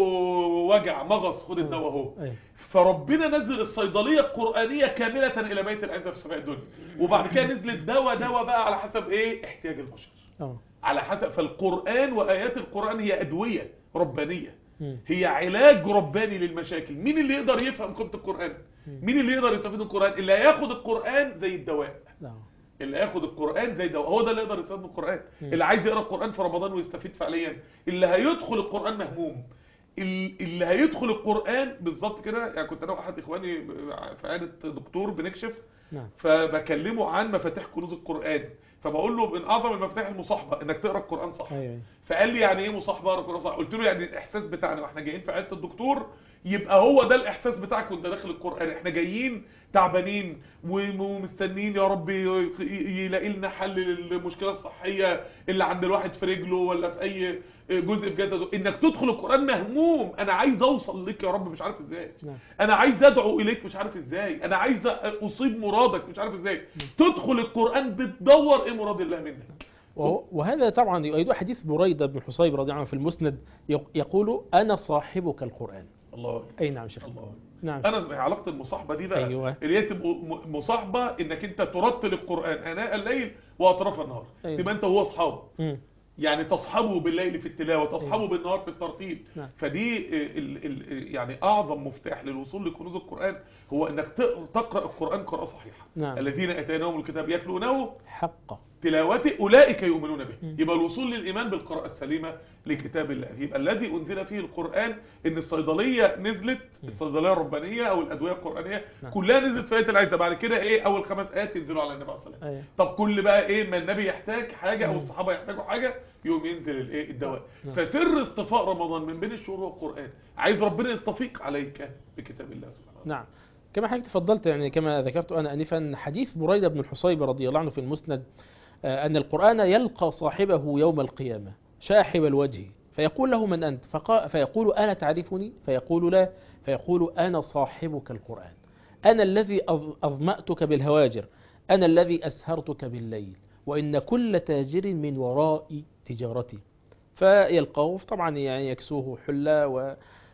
وجع مغص خد الدواء اهو ايوه فربنا نزل الصيدليه القرانيه كامله الى بيت العزه في سماء الدنيا وبعد كده نزلت دواء دواء بقى على حسب ايه احتياج البشر اه على حسب فالقران وايات القران هي ادويه ربانيه مم. هي علاج رباني للمشاكل مين اللي يقدر يفهم قيمه القران مين اللي يقدر يستفيد من القران اللي هياخد القران زي الدواء لا اللي هياخد القرآن زي ده هو ده اللي يقدر يستفيد من القرآن اللي عايز يقرأ القرآن في رمضان ويستفيد فعليا اللي هيدخل القرآن مهموم ال- اللي هيدخل القرآن بالظبط كده يعني كنت انا واحد اخواني في عيادة دكتور بنكشف نعم فبكلمه عن مفاتيح كنوز القرآن فبقول له من اعظم المفاتيح المصاحبة انك تقرأ القرآن صح ايوه أيوة. فقال لي يعني ايه مصاحبه اقرا القران صح قلت له يعني الاحساس بتاعنا واحنا جايين في عياده الدكتور يبقى هو ده الاحساس بتاعك وانت داخل القران احنا جايين تعبانين وم- ومستنيين يا رب ي- ي- يلاقي لنا حل للمشكله الصحيه اللي عند الواحد في رجله ولا في اي جزء في جسده انك تدخل القران مهموم انا عايز اوصل لك يا رب مش عارف ازاي نعم. انا عايز ادعو اليك مش عارف ازاي انا عايز اصيب مرادك مش عارف ازاي تدخل القران بتدور ايه مراد الله منك وهو وهذا طبعا يؤيد حديث بريدة بن حصيب رضي الله عنه في المسند يق- يقول أنا صاحبك القرآن الله أي نعم شيخ الله نعم انا علاقه المصاحبه دي بقى أيوة. اللي هي تبقى م- مصاحبه انك انت ترتل القران اناء الليل واطراف النهار أيوة. تبقى انت وهو اصحاب مم. يعني تصحبه بالليل في التلاوه تصحبه أيوة. بالنهار في الترتيل نعم. فدي ال ال يعني اعظم مفتاح للوصول لكنوز القران هو انك تق- تقرا القران قراءه صحيحه نعم. الذين اتيناهم الكتاب يتلونه حقا تلاوته اولئك يؤمنون به مم. يبقى الوصول للايمان بالقراءه السليمه لكتاب الله يبقى الذي انزل فيه القران ان الصيدليه نزلت الصيدليه الربانيه او الادويه القرانيه نعم. كلها نزلت في ايه العزه بعد كده ايه اول خمس ايات ينزلوا على النبي عليه الصلاه والسلام أيوة. طب كل بقى ايه ما النبي يحتاج حاجه او مم. الصحابه يحتاجوا حاجه يوم ينزل الايه الدواء نعم. فسر اصطفاء رمضان من بين الشهور هو القران عايز ربنا يصطفيك عليك بكتاب الله سبحانه وتعالى نعم كما حضرتك تفضلت يعني كما ذكرت أنا أنفا حديث بريدة بن الحصيب رضي الله عنه في المسند آه، أن القرآن يلقى صاحبه يوم القيامة شاحب الوجه فيقول له من أنت فقا فيقول أنا تعرفني فيقول لا فيقول أنا صاحبك القرآن أنا الذي أظ- أظمأتك بالهواجر أنا الذي أسهرتك بالليل وإن كل تاجر من وراء تجارتي فيلقاه طبعا يعني يكسوه حلة و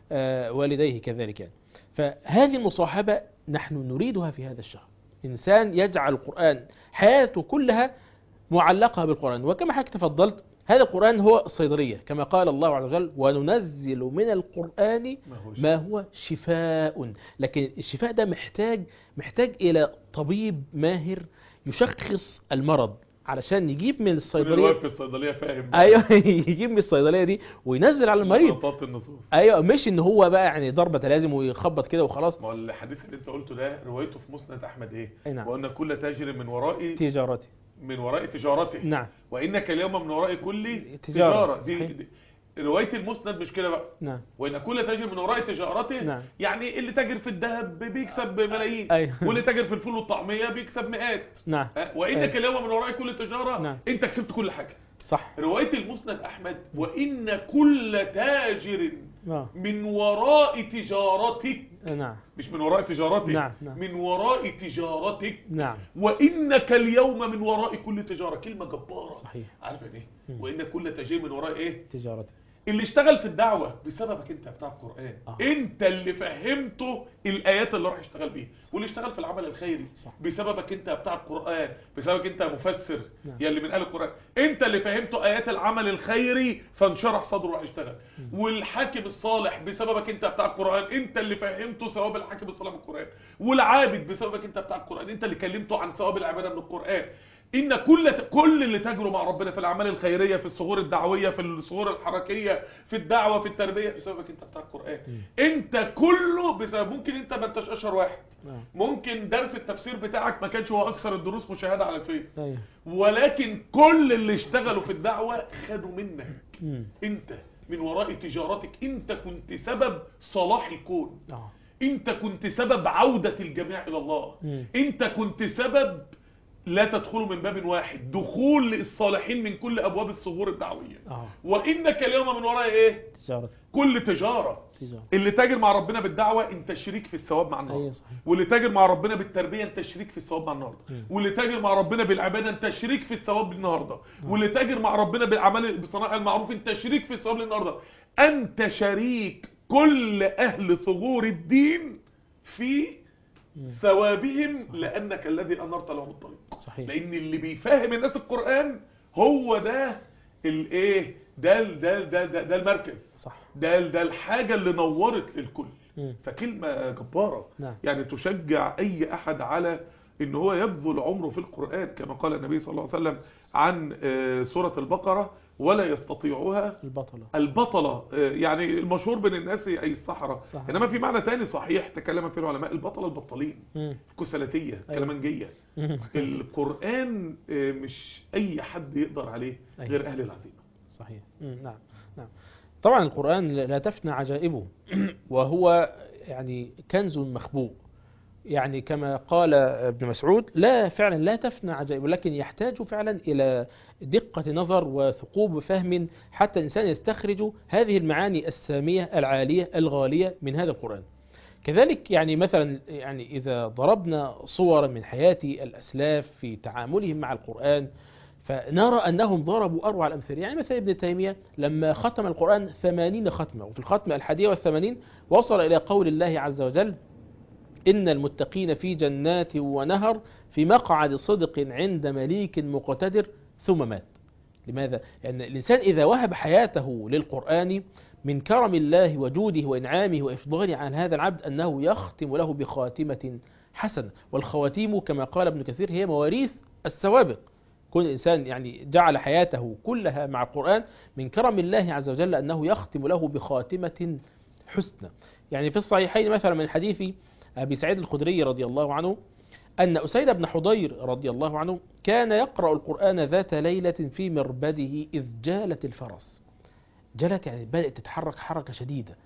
آه، والديه كذلك يعني. فهذه المصاحبة نحن نريدها في هذا الشهر إنسان يجعل القرآن حياته كلها معلقة بالقرآن وكما حضرتك تفضلت هذا القرآن هو الصيدلية كما قال الله عز وجل وننزل من القرآن ما هو ما هو شفاء لكن الشفاء ده محتاج محتاج إلى طبيب ماهر يشخص المرض علشان يجيب من كل الصيدلية الوقت في الصيدليه فاهم ايوه يجيب من الصيدليه دي وينزل على المريض خطاط النصوص ايوه مش ان هو بقى يعني ضربه لازم ويخبط كده وخلاص ما هو الحديث اللي انت قلته ده روايته في مسند احمد ايه أي نعم. وان كل تاجر من وراء تجارتي من وراء تجارته نعم وانك اليوم من وراء كل تجارة، تجاره دي, صحيح. دي روايه المسند مش كده بقى نعم وان كل تاجر من وراء تجارته نعم. يعني اللي تاجر في الذهب بيكسب ملايين أيوه. واللي تاجر في الفول والطعميه بيكسب مئات نعم ها؟ وانك أيوه. اليوم من وراء كل تجاره نعم. انت كسبت كل حاجه صح روايه المسند احمد وان كل تاجر آه. من وراء تجارتك نعم مش من وراء تجارتك نعم، نعم. من وراء تجارتك نعم وانك اليوم من وراء كل تجاره كلمه جباره صحيح عارف يعني ايه مم. وان كل تاجير من وراء ايه تجارتي اللي اشتغل في الدعوه بسببك انت بتاع القران آه. انت اللي فهمته الايات اللي راح يشتغل بيها واللي اشتغل في العمل الخيري صح. بسببك انت بتاع القران بسببك انت مفسر نعم. يا اللي من اهل القران انت اللي فهمته ايات العمل الخيري فانشرح صدره راح يشتغل والحاكم الصالح بسببك انت بتاع القران انت اللي فهمته ثواب الحاكم الصالح من القران والعابد بسببك انت بتاع القران انت اللي كلمته عن ثواب العباده من القران ان كل كل اللي تجروا مع ربنا في الاعمال الخيريه في الصغور الدعويه في الصغور الحركيه في الدعوه في التربيه بسببك انت بتاع القران انت كله بسبب ممكن انت ما انتش اشهر واحد نعم ممكن درس التفسير بتاعك ما كانش هو اكثر الدروس مشاهده على الفيس ايوه ولكن كل اللي اشتغلوا في الدعوه خدوا منك مم. انت من وراء تجارتك انت كنت سبب صلاح الكون اه انت كنت سبب عودة الجميع الى الله مم. انت كنت سبب لا تدخلوا من باب واحد دخول الصالحين من كل ابواب الصغور الدعوية اه وانك اليوم من وراء ايه تجارتي كل تجارة تجارة اللي تاجر مع ربنا بالدعوة انت شريك في الثواب مع النهارده ايوه صحيح واللي تاجر مع ربنا بالتربية انت شريك في الثواب مع النهارده مم. واللي تاجر مع ربنا بالعبادة انت شريك في الثواب النهارده واللي تاجر مع ربنا بالاعمال بصناعة المعروف انت شريك في الثواب النهارده انت شريك كل اهل ثغور الدين في مم. ثوابهم لانك الذي انرت لهم الطريق صحيح لان اللي بيفهم الناس القرآن هو ده الايه ده ده ده ده, ده المركز صح ده ده الحاجة اللي نورت للكل مم. فكلمة جبارة نعم يعني تشجع اي احد على ان هو يبذل عمره في القرآن كما قال النبي صلى الله عليه وسلم عن آه، سورة البقرة ولا يستطيعها البطلة البطلة آه، يعني المشهور بين الناس اي السحرة صح. انما في معنى تاني صحيح تكلم فيه العلماء البطلة البطالين مم. كسلتية أيوة. كلمنجية مم. القرآن آه، مش اي حد يقدر عليه أيوة. غير اهل العزيمة صحيح مم. نعم نعم طبعا القرآن لا تفنى عجائبه وهو يعني كنز مخبوء يعني كما قال ابن مسعود لا فعلا لا تفنى عجائبه لكن يحتاج فعلا إلى دقة نظر وثقوب فهم حتى الإنسان يستخرج هذه المعاني السامية العالية الغالية من هذا القرآن كذلك يعني مثلا يعني إذا ضربنا صورا من حياة الأسلاف في تعاملهم مع القرآن فنرى أنهم ضربوا أروع الأمثلة يعني مثلا ابن تيمية لما ختم القرآن ثمانين ختمة وفي الختمة الحادية والثمانين وصل إلى قول الله عز وجل إن المتقين في جنات ونهر في مقعد صدق عند مليك مقتدر ثم مات لماذا؟ لأن الإنسان إذا وهب حياته للقرآن من كرم الله وجوده وإنعامه وإفضاله على هذا العبد أنه يختم له بخاتمة حسنة والخواتيم كما قال ابن كثير هي مواريث السوابق كل إنسان يعني جعل حياته كلها مع القرآن من كرم الله عز وجل أنه يختم له بخاتمة حسنى يعني في الصحيحين مثلا من حديث أبي سعيد الخدري رضي الله عنه أن أسيد بن حضير رضي الله عنه كان يقرأ القرآن ذات ليلة في مربده إذ جالت الفرس جلت يعني بدأت تتحرك حركة شديدة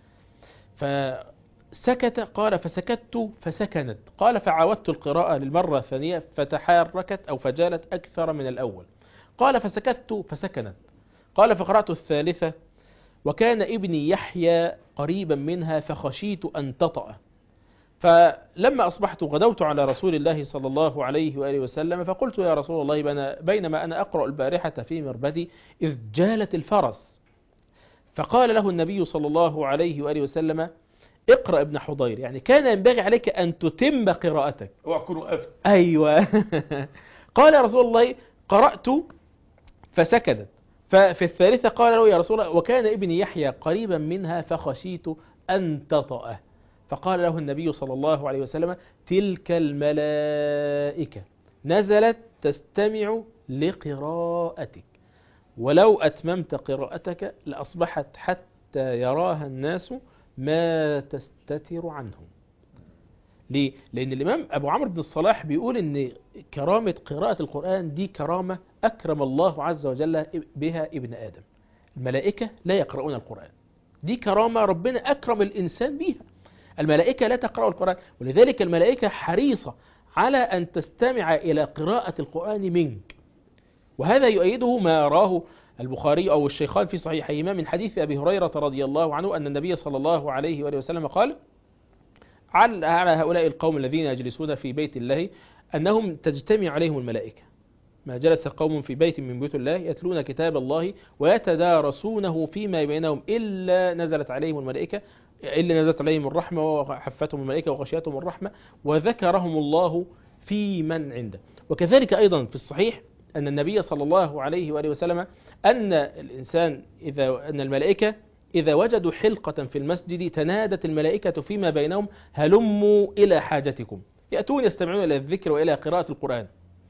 فسكت قال فسكت فسكنت قال فعاودت القراءة للمرة الثانية فتحركت أو فجالت أكثر من الأول قال فسكت فسكنت قال فقرأت الثالثة وكان ابني يحيى قريبا منها فخشيت أن تطأ فلما أصبحت غدوت على رسول الله صلى الله عليه وآله وسلم فقلت يا رسول الله بنا- بينما أنا أقرأ البارحة في مربدي إذ جالت الفرس فقال له النبي صلى الله عليه وآله وسلم اقرأ ابن حضير يعني كان ينبغي عليك أن تتم قراءتك اوعى تكون وقفت أيوة قال يا رسول الله قرأت فسكتت ففي الثالثة قال له يا رسول الله وكان ابني يحيى قريبا منها فخشيت أن تطأه فقال له النبي صلى الله عليه وسلم تلك الملائكة نزلت تستمع لقراءتك ولو أتممت قراءتك لأصبحت حتى يراها الناس ما تستتر عنهم ليه؟ لأن الإمام أبو عمرو بن الصلاح بيقول إن كرامة قراءة القرآن دي كرامة أكرم الله عز وجل بها ابن آدم الملائكة لا يقرؤون القرآن دي كرامة ربنا أكرم الإنسان بيها الملائكة لا تقرأ القرآن ولذلك الملائكة حريصة على أن تستمع إلى قراءة القرآن منك وهذا يؤيده ما راه البخاري أو الشيخان في صحيحيهما من حديث أبي هريرة رضي الله عنه أن النبي صلى الله عليه وآله وسلم قال على على هؤلاء القوم الذين يجلسون في بيت الله أنهم تجتمع عليهم الملائكة ما جلس قوم في بيت من بيوت الله يتلون كتاب الله ويتدارسونه فيما بينهم إلا نزلت عليهم الملائكة إلا نزلت عليهم الرحمة وحفتهم الملائكة وغشيتهم الرحمة وذكرهم الله في من عنده وكذلك أيضا في الصحيح أن النبي صلى الله عليه وآله وسلم أن الإنسان إذا أن الملائكة إذا وجدوا حلقة في المسجد تنادت الملائكة فيما بينهم هلموا إلى حاجتكم يأتون يستمعون إلى الذكر وإلى قراءة القرآن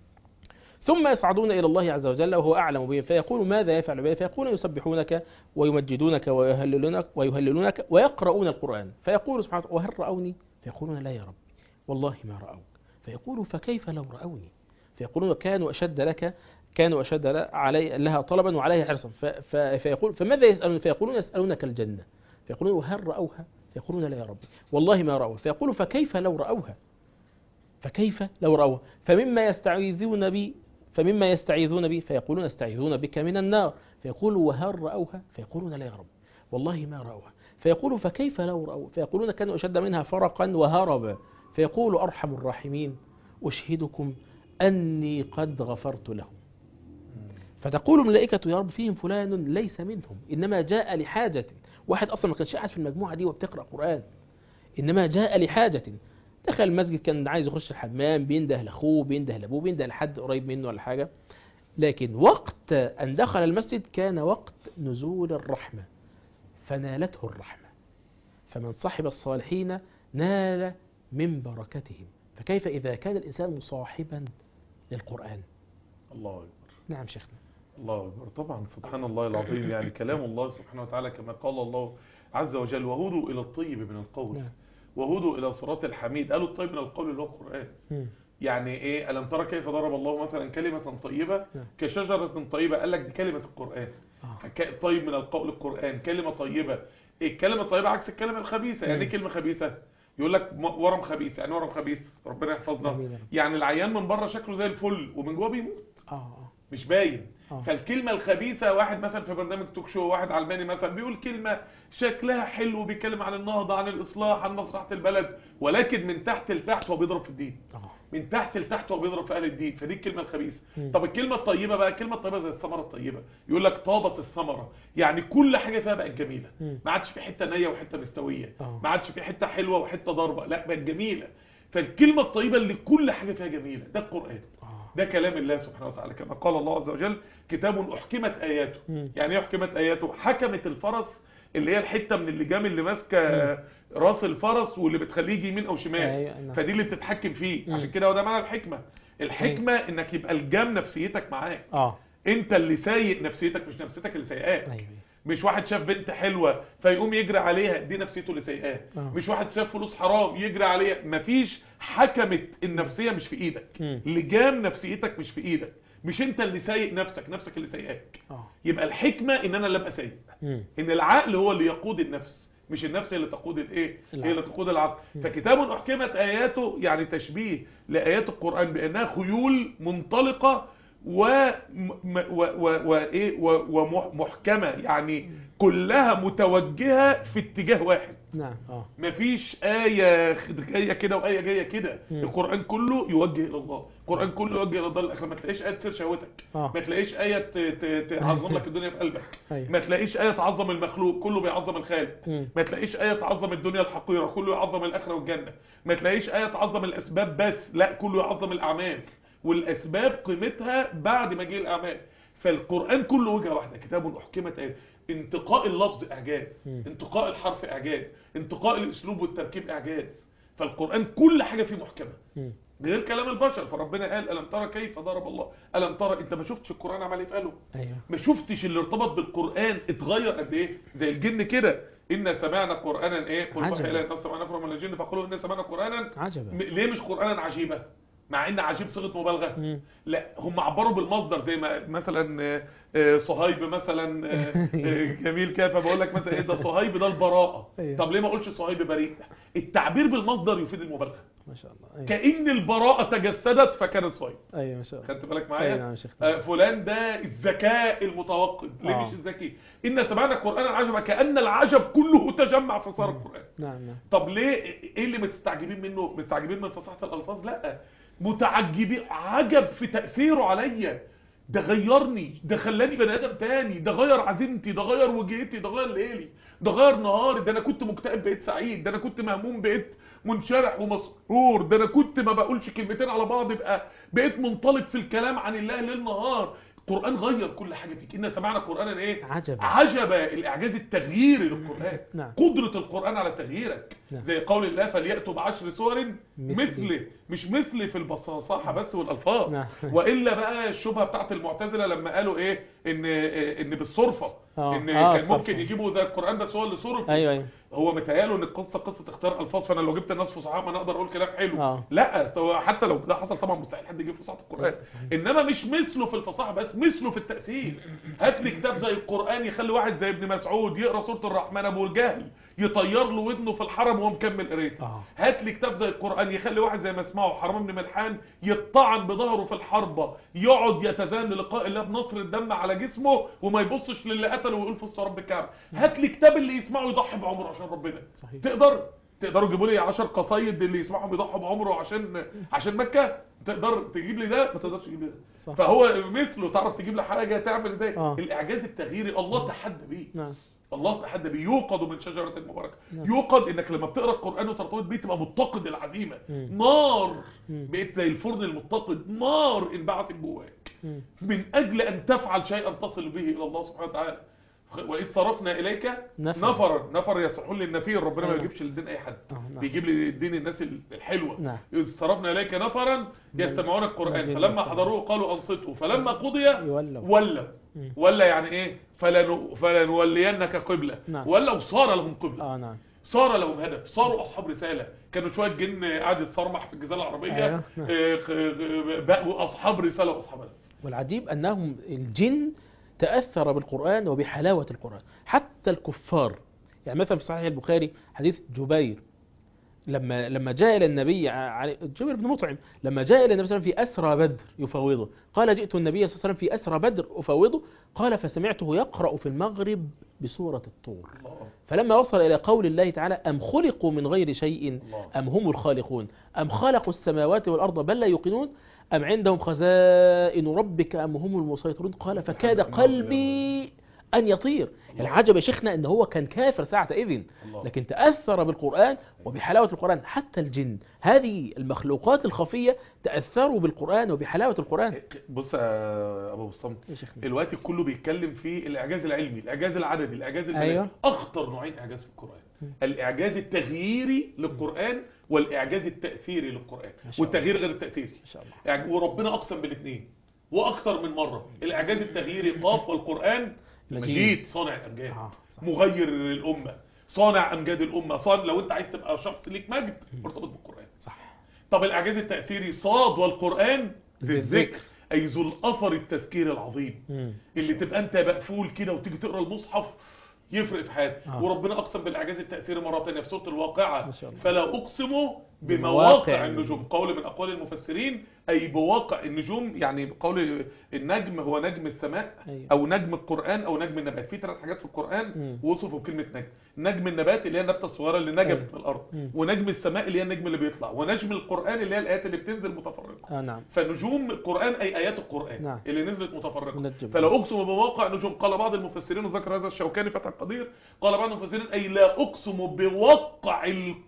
ثم يصعدون إلى الله عز وجل وهو أعلم بهم فيقول ماذا يفعل بهم فيقول يسبحونك ويمجدونك ويهللونك, ويهللونك ويقرؤون القرآن فيقول سبحانه وهل رأوني فيقولون لا يا رب والله ما رأوك فيقول فكيف لو رأوني فيقولون كانوا أشد لك كانوا أشد علي لها طلبا وعليها حرصا فيقول فماذا يسألون فيقولون يسألونك الجنة فيقولون وهل رأوها فيقولون لا يا رب والله ما رأوها فيقول فكيف لو رأوها فكيف لو رأوها فمما يستعيذون بي فمما يستعيذون بي فيقولون يستعيذون بك من النار فيقول وهل رأوها فيقولون لا يا رب والله ما رأوها فيقول فكيف لو رأوها فيقولون كانوا أشد منها فرقا وهربا فيقول أرحم الراحمين أشهدكم أني قد غفرت لهم فتقول الملائكة يا رب فيهم فلان ليس منهم إنما جاء لحاجة واحد أصلا ما كانش قاعد في المجموعة دي وبتقرأ قرآن إنما جاء لحاجة دخل المسجد كان عايز يخش الحمام بينده لأخوه بينده لأبوه بينده لحد قريب منه ولا حاجة لكن وقت أن دخل المسجد كان وقت نزول الرحمة فنالته الرحمة فمن صاحب الصالحين نال من بركتهم فكيف إذا كان الإنسان مصاحبا للقرآن الله أكبر نعم شيخنا الله أكبر طبعا سبحان الله العظيم يعني كلام الله سبحانه وتعالى كما قال الله عز وجل وهدوا إلى الطيب من القول نعم. وهدوا إلى صراط الحميد قالوا الطيب من القول اللي هو القرآن مم. يعني ايه ألم ترى كيف ضرب الله مثلا كلمة طيبة نعم. كشجرة طيبة قال لك دي كلمة القرآن آه. ك- طيب من القول القرآن كلمة طيبة إيه الكلمة الطيبة عكس الكلمة الخبيثة يعني ايه مم. كلمة خبيثة يقول لك م- ورم خبيث يعني ورم خبيث ربنا يحفظنا آمين يا رب. يعني العيان من بره شكله زي الفل ومن جوه بيموت آه آه مش باين آه. فالكلمة الخبيثة واحد مثلا في برنامج توك شو واحد علماني مثلا بيقول كلمة شكلها حلو بيتكلم عن النهضة عن الإصلاح عن مصلحة البلد ولكن من تحت لتحت هو بيضرب في الدين آه من تحت لتحت هو بيضرب في اهل الدين فدي الكلمه الخبيثه مم. طب الكلمه الطيبه بقى الكلمه الطيبه زي الثمره الطيبه يقول لك طابت الثمره يعني كل حاجه فيها بقت جميله مم. ما عادش في حته نيه وحته مستويه آه. ما عادش في حته حلوه وحته ضاربه لا بقت جميله فالكلمه الطيبه اللي كل حاجه فيها جميله ده القران آه ده كلام الله سبحانه وتعالى كما قال الله عز وجل كتاب احكمت اياته مم. يعني ايه احكمت اياته حكمت الفرس اللي هي الحته من اللجام اللي ماسكه راس الفرس واللي بتخليه يجي يمين او شمال أيوة، نعم. فدي اللي بتتحكم فيه مم. عشان كده هو ده معنى الحكمه الحكمه انك يبقى الجام نفسيتك معاك آه انت اللي سايق نفسيتك مش نفسيتك اللي سايقاك أيوة مش واحد شاف بنت حلوه فيقوم يجري عليها دي نفسيته اللي سايقاه آه. مش واحد شاف فلوس حرام يجري عليها مفيش حكمت النفسيه مش في ايدك مم. لجام نفسيتك مش في ايدك مش انت اللي سايق نفسك نفسك اللي سايقاك آه يبقى الحكمه ان انا اللي ابقى سايق مم. ان العقل هو اللي يقود النفس مش النفس هي اللي تقود الايه العقل. هي اللي تقود العقل فكتاب احكمت اياته يعني تشبيه لايات القران بانها خيول منطلقه و م- و و وايه و- ومحكمه يعني كلها متوجهه في اتجاه واحد نعم اه مفيش آية جاية كده وآية جاية كده مم. القرآن كله يوجه إلى الله القرآن كله يوجه إلى الدار الآخرة ما تلاقيش آية تثير شهوتك آه. ما تلاقيش آية ت- ت- تعظم لك الدنيا في قلبك أيوة. ما تلاقيش آية تعظم المخلوق كله بيعظم الخالق مم. ما تلاقيش آية تعظم الدنيا الحقيرة كله يعظم الآخرة والجنة ما تلاقيش آية تعظم الأسباب بس لا كله يعظم الأعمال والأسباب قيمتها بعد ما جه الأعمال فالقرآن كله وجهة واحدة كتاب أحكمت آيات انتقاء اللفظ إعجاز مم. انتقاء الحرف إعجاز انتقاء الأسلوب والتركيب إعجاز فالقرآن كل حاجة فيه محكمة مم. غير كلام البشر فربنا قال ألم ترى كيف ضرب الله ألم ترى أنت ما شفتش القرآن عمل إيه في قاله ايوه ما شفتش اللي ارتبط بالقرآن اتغير قد ايه زي الجن كده إن سمعنا قرآنا ايه قل عجبا. وحي إلى الناس سمعنا نفر من الجن فقالوا إن سمعنا قرآنا عجبا م- ليه مش قرآنا عجيبة مع ان عجيب صيغه مبالغه مم. لا هم عبروا بالمصدر زي ما مثلا آه، آه، صهيب مثلا آه، آه، جميل كده فبقول لك مثلا ايه ده صهيب ده البراءه أيوه. طب ليه ما اقولش صهيب بريء التعبير بالمصدر يفيد المبالغه ما شاء الله ايوه كأن البراءه تجسدت فكان صهيب ايوه ما شاء الله خدت بالك ايوه معايا نعم يا شيخ آه، فلان ده الذكاء المتوقد ليه آه. مش الذكي ان سمعنا قرانا عجبا كأن العجب كله تجمع في صار القرآن نعم نعم طب ليه ايه اللي مستعجبين منه مستعجبين من فصاحة الالفاظ لا متعجبين عجب في تأثيره عليا ده غيرني ده خلاني بني ادم تاني ده غير عزيمتي ده غير وجهتي ده غير ليلي ده غير نهاري ده انا كنت مكتئب بقيت سعيد ده انا كنت مهموم بقيت منشرح ومسرور ده انا كنت ما بقولش كلمتين على بعض بقى بقيت منطلق في الكلام عن الله ليل نهار القرآن غير كل حاجة فيك إن سمعنا قرآنا إيه عجبا. عجب الإعجاز التغييري للقرآن نعم. قدرة القرآن على تغييرك نعم. زي قول الله فليأتوا بعشر سور مثلي. مثله مش مثلي في البصاصة بس والألفاظ نعم. وإلا بقى الشبهة بتاعت المعتزلة لما قالوا إيه إن إن بالصرفة آه. إن آه، كان الصرفة. ممكن يجيبوا زي القرآن بس هو اللي صرف ايوه ايوه هو متهيأله ان القصه قصه اختيار الفاظ فانا لو جبت الناس فصحاء ما انا اقدر اقول كلام حلو آه. لا هو حتى لو ده حصل طبعا مستحيل حد يجيب فصاحه القران صحيح. انما مش مثله في الفصاحه بس مثله في التاثير هات لي كتاب زي القران يخلي واحد زي ابن مسعود يقرا سوره الرحمن ابو الجهل يطير له ودنه في الحرم وهو مكمل قرايته آه. هات لي كتاب زي القران يخلي واحد زي ما اسمعه حرام بن ملحان يطعن بظهره في الحربه يقعد يتزان للقاء الله بنصر الدم على جسمه وما يبصش للي قتله ويقول في رب الكعبه هات لي كتاب اللي يسمعه يضحي بعمره عشان ربنا صحيح. تقدر تقدروا تجيبوا لي 10 قصايد اللي يسمعهم يضحوا بعمره عشان عشان مكه تقدر تجيب لي ده ما تقدرش تجيب لي ده صح. فهو مثله تعرف تجيب لي حاجه تعمل ازاي آه. الاعجاز التغييري الله تحدى بيه نعم الله تحدى بيه يوقد من شجرة المباركة نعم. يوقد انك لما بتقرا القرآن وترتبط بيه تبقى متقد العزيمة مم. نار مم. بقيت زي الفرن المتقد نار انبعثت جواك مم. من اجل ان تفعل شيئا تصل به الى الله سبحانه وتعالى واذ صرفنا اليك نفر. نفرا نفر يصلحون للنفير ربنا ما أيوة. يجيبش للدين اي حد آه، نعم. بيجيب لي الدين الناس الحلوه نعم. إذ صرفنا اليك نفرا يستمعون القران الذين فلما يستمعون. حضروه قالوا انصتوا فلما قضي يولوا. ولوا مم. ولا يعني ايه فلن فلنولينك قبله نعم. ولو صار لهم قبله اه نعم صار لهم هدف صاروا اصحاب رساله كانوا شويه جن قاعد يتصرمح في الجزيره العربيه أيوة. آه، خ- آه، بقوا اصحاب رساله واصحاب هدف والعجيب أنهم الجن تأثر بالقرآن وبحلاوة القرآن حتى الكفار يعني مثلا في صحيح البخاري حديث جبير لما لما جاء إلى النبي ع- علي جبير بن مطعم لما جاء إلى النبي صلى الله عليه وسلم في أسرى بدر يفوضه قال جئت النبي صلى الله عليه وسلم في أسرى بدر أفوضه قال فسمعته يقرأ في المغرب بسورة الطور الله فلما وصل إلى قول الله تعالى أم خلقوا من غير شيء الله. أم هم الخالقون أم خلقوا السماوات والأرض بل لا يوقنون أم عندهم خزائن ربك أم هم المسيطرون قال فكاد قلبي أن يطير العجب يا شيخنا أن هو كان كافر ساعة إذن الله. لكن تأثر بالقرآن وبحلاوة القرآن حتى الجن هذه المخلوقات الخفية تأثروا بالقرآن وبحلاوة القرآن بص يا ابو بسام يا شيخنا دلوقتي كله بيتكلم في الاعجاز العلمي الاعجاز العددي الاعجاز الملائي أيوة. اخطر نوعين اعجاز في القران الاعجاز التغييري للقران والاعجاز التاثيري للقران ما شاء الله. والتغيير غير التاثيري ما شاء الله يعني وربنا اقسم بالاثنين واكتر من مره الاعجاز التغييري قاف والقران مجيد. مجيد صانع الامجاد آه، صح. مغير الامه صانع امجاد الامه صان لو انت عايز تبقى شخص ليك مجد ارتبط بالقران صح طب الاعجاز التاثيري صاد والقران ذي ذي الذكر اي ذو الاثر التذكير العظيم مم. اللي تبقى انت مقفول كده وتيجي تقرا المصحف يفرق في حياتك آه. وربنا اقسم بالاعجاز التاثيري مره ثانيه في سوره الواقعه ما شاء الله. فلا اقسم بمواقع النجوم قول من اقوال المفسرين اي بواقع النجوم يعني قول النجم هو نجم السماء أيوة. او نجم القران او نجم النبات في ثلاث حاجات في القران مم. وصفوا بكلمه نجم نجم النبات اللي هي النبته الصغيره اللي نجمت أيوة. من الارض مم. ونجم السماء اللي هي النجم اللي بيطلع ونجم القران اللي هي الايات اللي بتنزل متفرقه اه نعم فنجوم القرآن أي آيات القرآن نعم. اللي نزلت متفرقة منجم. فلا أقسم بمواقع النجوم قال بعض المفسرين وذكر هذا الشوكاني فتح القدير قال بعض المفسرين أي لا أقسم بوقع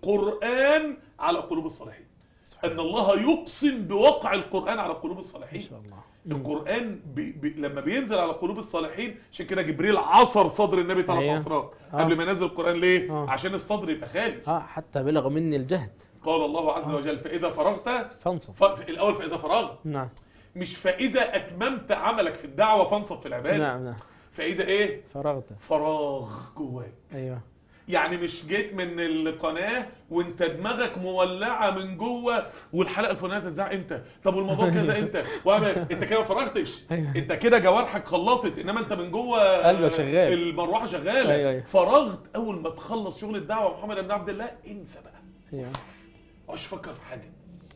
القرآن على قلوب الصالحين سبحان أن الله يقسم بوقع القرآن على قلوب ما الصالحين شاء الله مم. القرآن بي بي لما بينزل على قلوب الصالحين عشان كده جبريل عصر صدر النبي ثلاث أيوه. عصرات آه. قبل ما ينزل القرآن ليه؟ آه. عشان الصدر يبقى خالي اه حتى بلغ مني الجهد قال الله عز وجل فإذا فرغت فانصف ف... الأول فإذا فرغت نعم مش فإذا أتممت عملك في الدعوة فانصب في العبادة نعم نعم فإذا إيه فرغت فراغ جواك ايوه يعني مش جيت من القناة وانت دماغك مولعة من جوه والحلقة الفلانية تتذاع امتى طب والموضوع كذا امتى وعمل انت كده ما فرغتش أيوة. انت كده جوارحك خلصت انما انت من جوه قلبك شغال. المروحة شغالة أيوة، أيوة. فرغت اول ما تخلص شغل الدعوة محمد بن عبد الله انسى بقى ايوه مش فكر في حاجة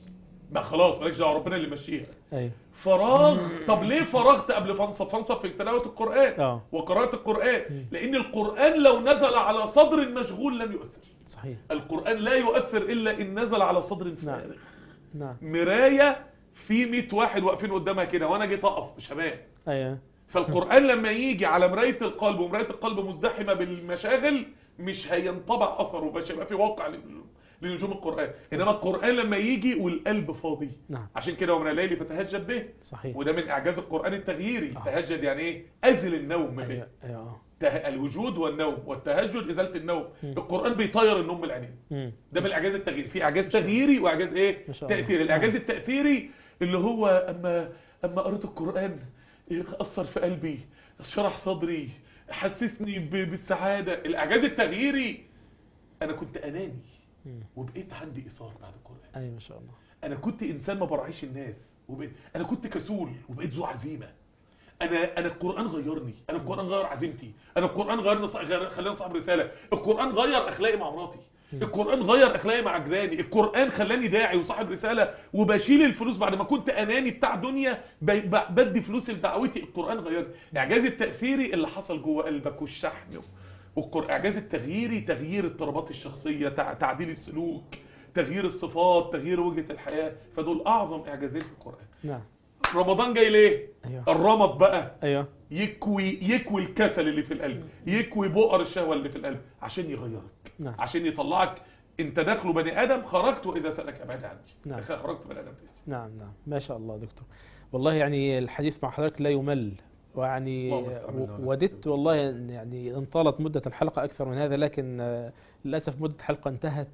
ما خلاص مالكش دعوه ربنا اللي ماشيها ايوه فراغ طب ليه فرغت قبل فانصب فانصب في تلاوة القرآن اه وقراءة القرآن لأن القرآن لو نزل على صدر مشغول لم يؤثر صحيح القرآن لا يؤثر إلا إن نزل على صدر نعم. فارغ نعم مراية في 100 واحد واقفين قدامها كده وأنا جيت أقف مش هبان ايوه فالقرآن لما يجي على مراية القلب ومراية القلب مزدحمة بالمشاغل مش هينطبع أثره مش هيبقى في واقع لل- لنجوم القرآن إنما القرآن لما يجي والقلب فاضي نعم عشان كده ومن الليل فتهجد به صحيح وده من إعجاز القرآن التغييري آه. تهجد يعني إيه أزل النوم به ايوه ايوه آه. ته- الوجود والنوم والتهجد إزالة النوم مم. القرآن بيطير النوم من العينين مم. ده من الاعجاز التغييري في اعجاز تغييري واعجاز ايه ما شاء الله. تاثيري الاعجاز نعم. التاثيري اللي هو اما اما قريت القران اثر في قلبي شرح صدري حسسني ب- بالسعاده الاعجاز التغييري انا كنت اناني مم. وبقيت عندي اثار بعد القران ايوه ما شاء الله انا كنت انسان ما براعيش الناس وبقيت انا كنت كسول وبقيت ذو عزيمه انا انا القران غيرني انا القران غير عزيمتي انا القران غيرني ص- غير- خلاني صاحب رساله القران غير اخلاقي مع مراتي القران غير اخلاقي مع جيراني القران خلاني داعي وصاحب رساله وبشيل الفلوس بعد ما كنت اناني بتاع دنيا ب- ب- بدي فلوس لدعوتي القران غيرني الاعجاز التاثيري اللي حصل جوه قلبك والشحن والقرآن اعجاز التغييري تغيير اضطرابات الشخصيه تع- تعديل السلوك تغيير الصفات تغيير وجهه الحياه فدول اعظم اعجازين في القران نعم رمضان جاي ليه ايوه الرمض بقى ايوه يكوي يكوي الكسل اللي في القلب يكوي بؤر الشهوه اللي في القلب عشان يغيرك نعم عشان يطلعك انت داخله بني ادم خرجت واذا سالك ابعد عني نعم. دخل- خرجت بني ادم تاني. نعم نعم ما شاء الله دكتور والله يعني الحديث مع حضرتك لا يمل ويعني اللهم استعملنا ولا و- وددت والله إن يعني ان طالت مدة الحلقة أكثر من هذا لكن آه، للأسف مدة الحلقة انتهت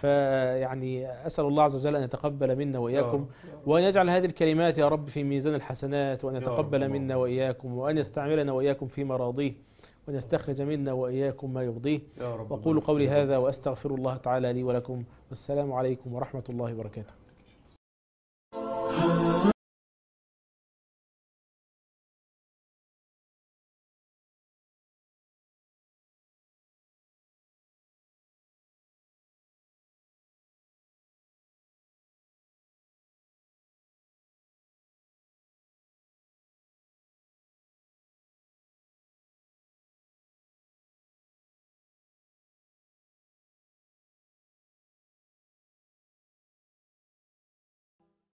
فيعني أسأل الله عز وجل أن يتقبل منا وإياكم وأن يجعل هذه الكلمات يا رب في ميزان الحسنات وأن يا رب يتقبل اللهم. منا وإياكم وأن يستعملنا وإياكم في مراضيه وأن يستخرج منا وإياكم ما يرضيه يا رب وأقول قولي هذا وأستغفر الله تعالى لي ولكم والسلام عليكم ورحمة الله وبركاته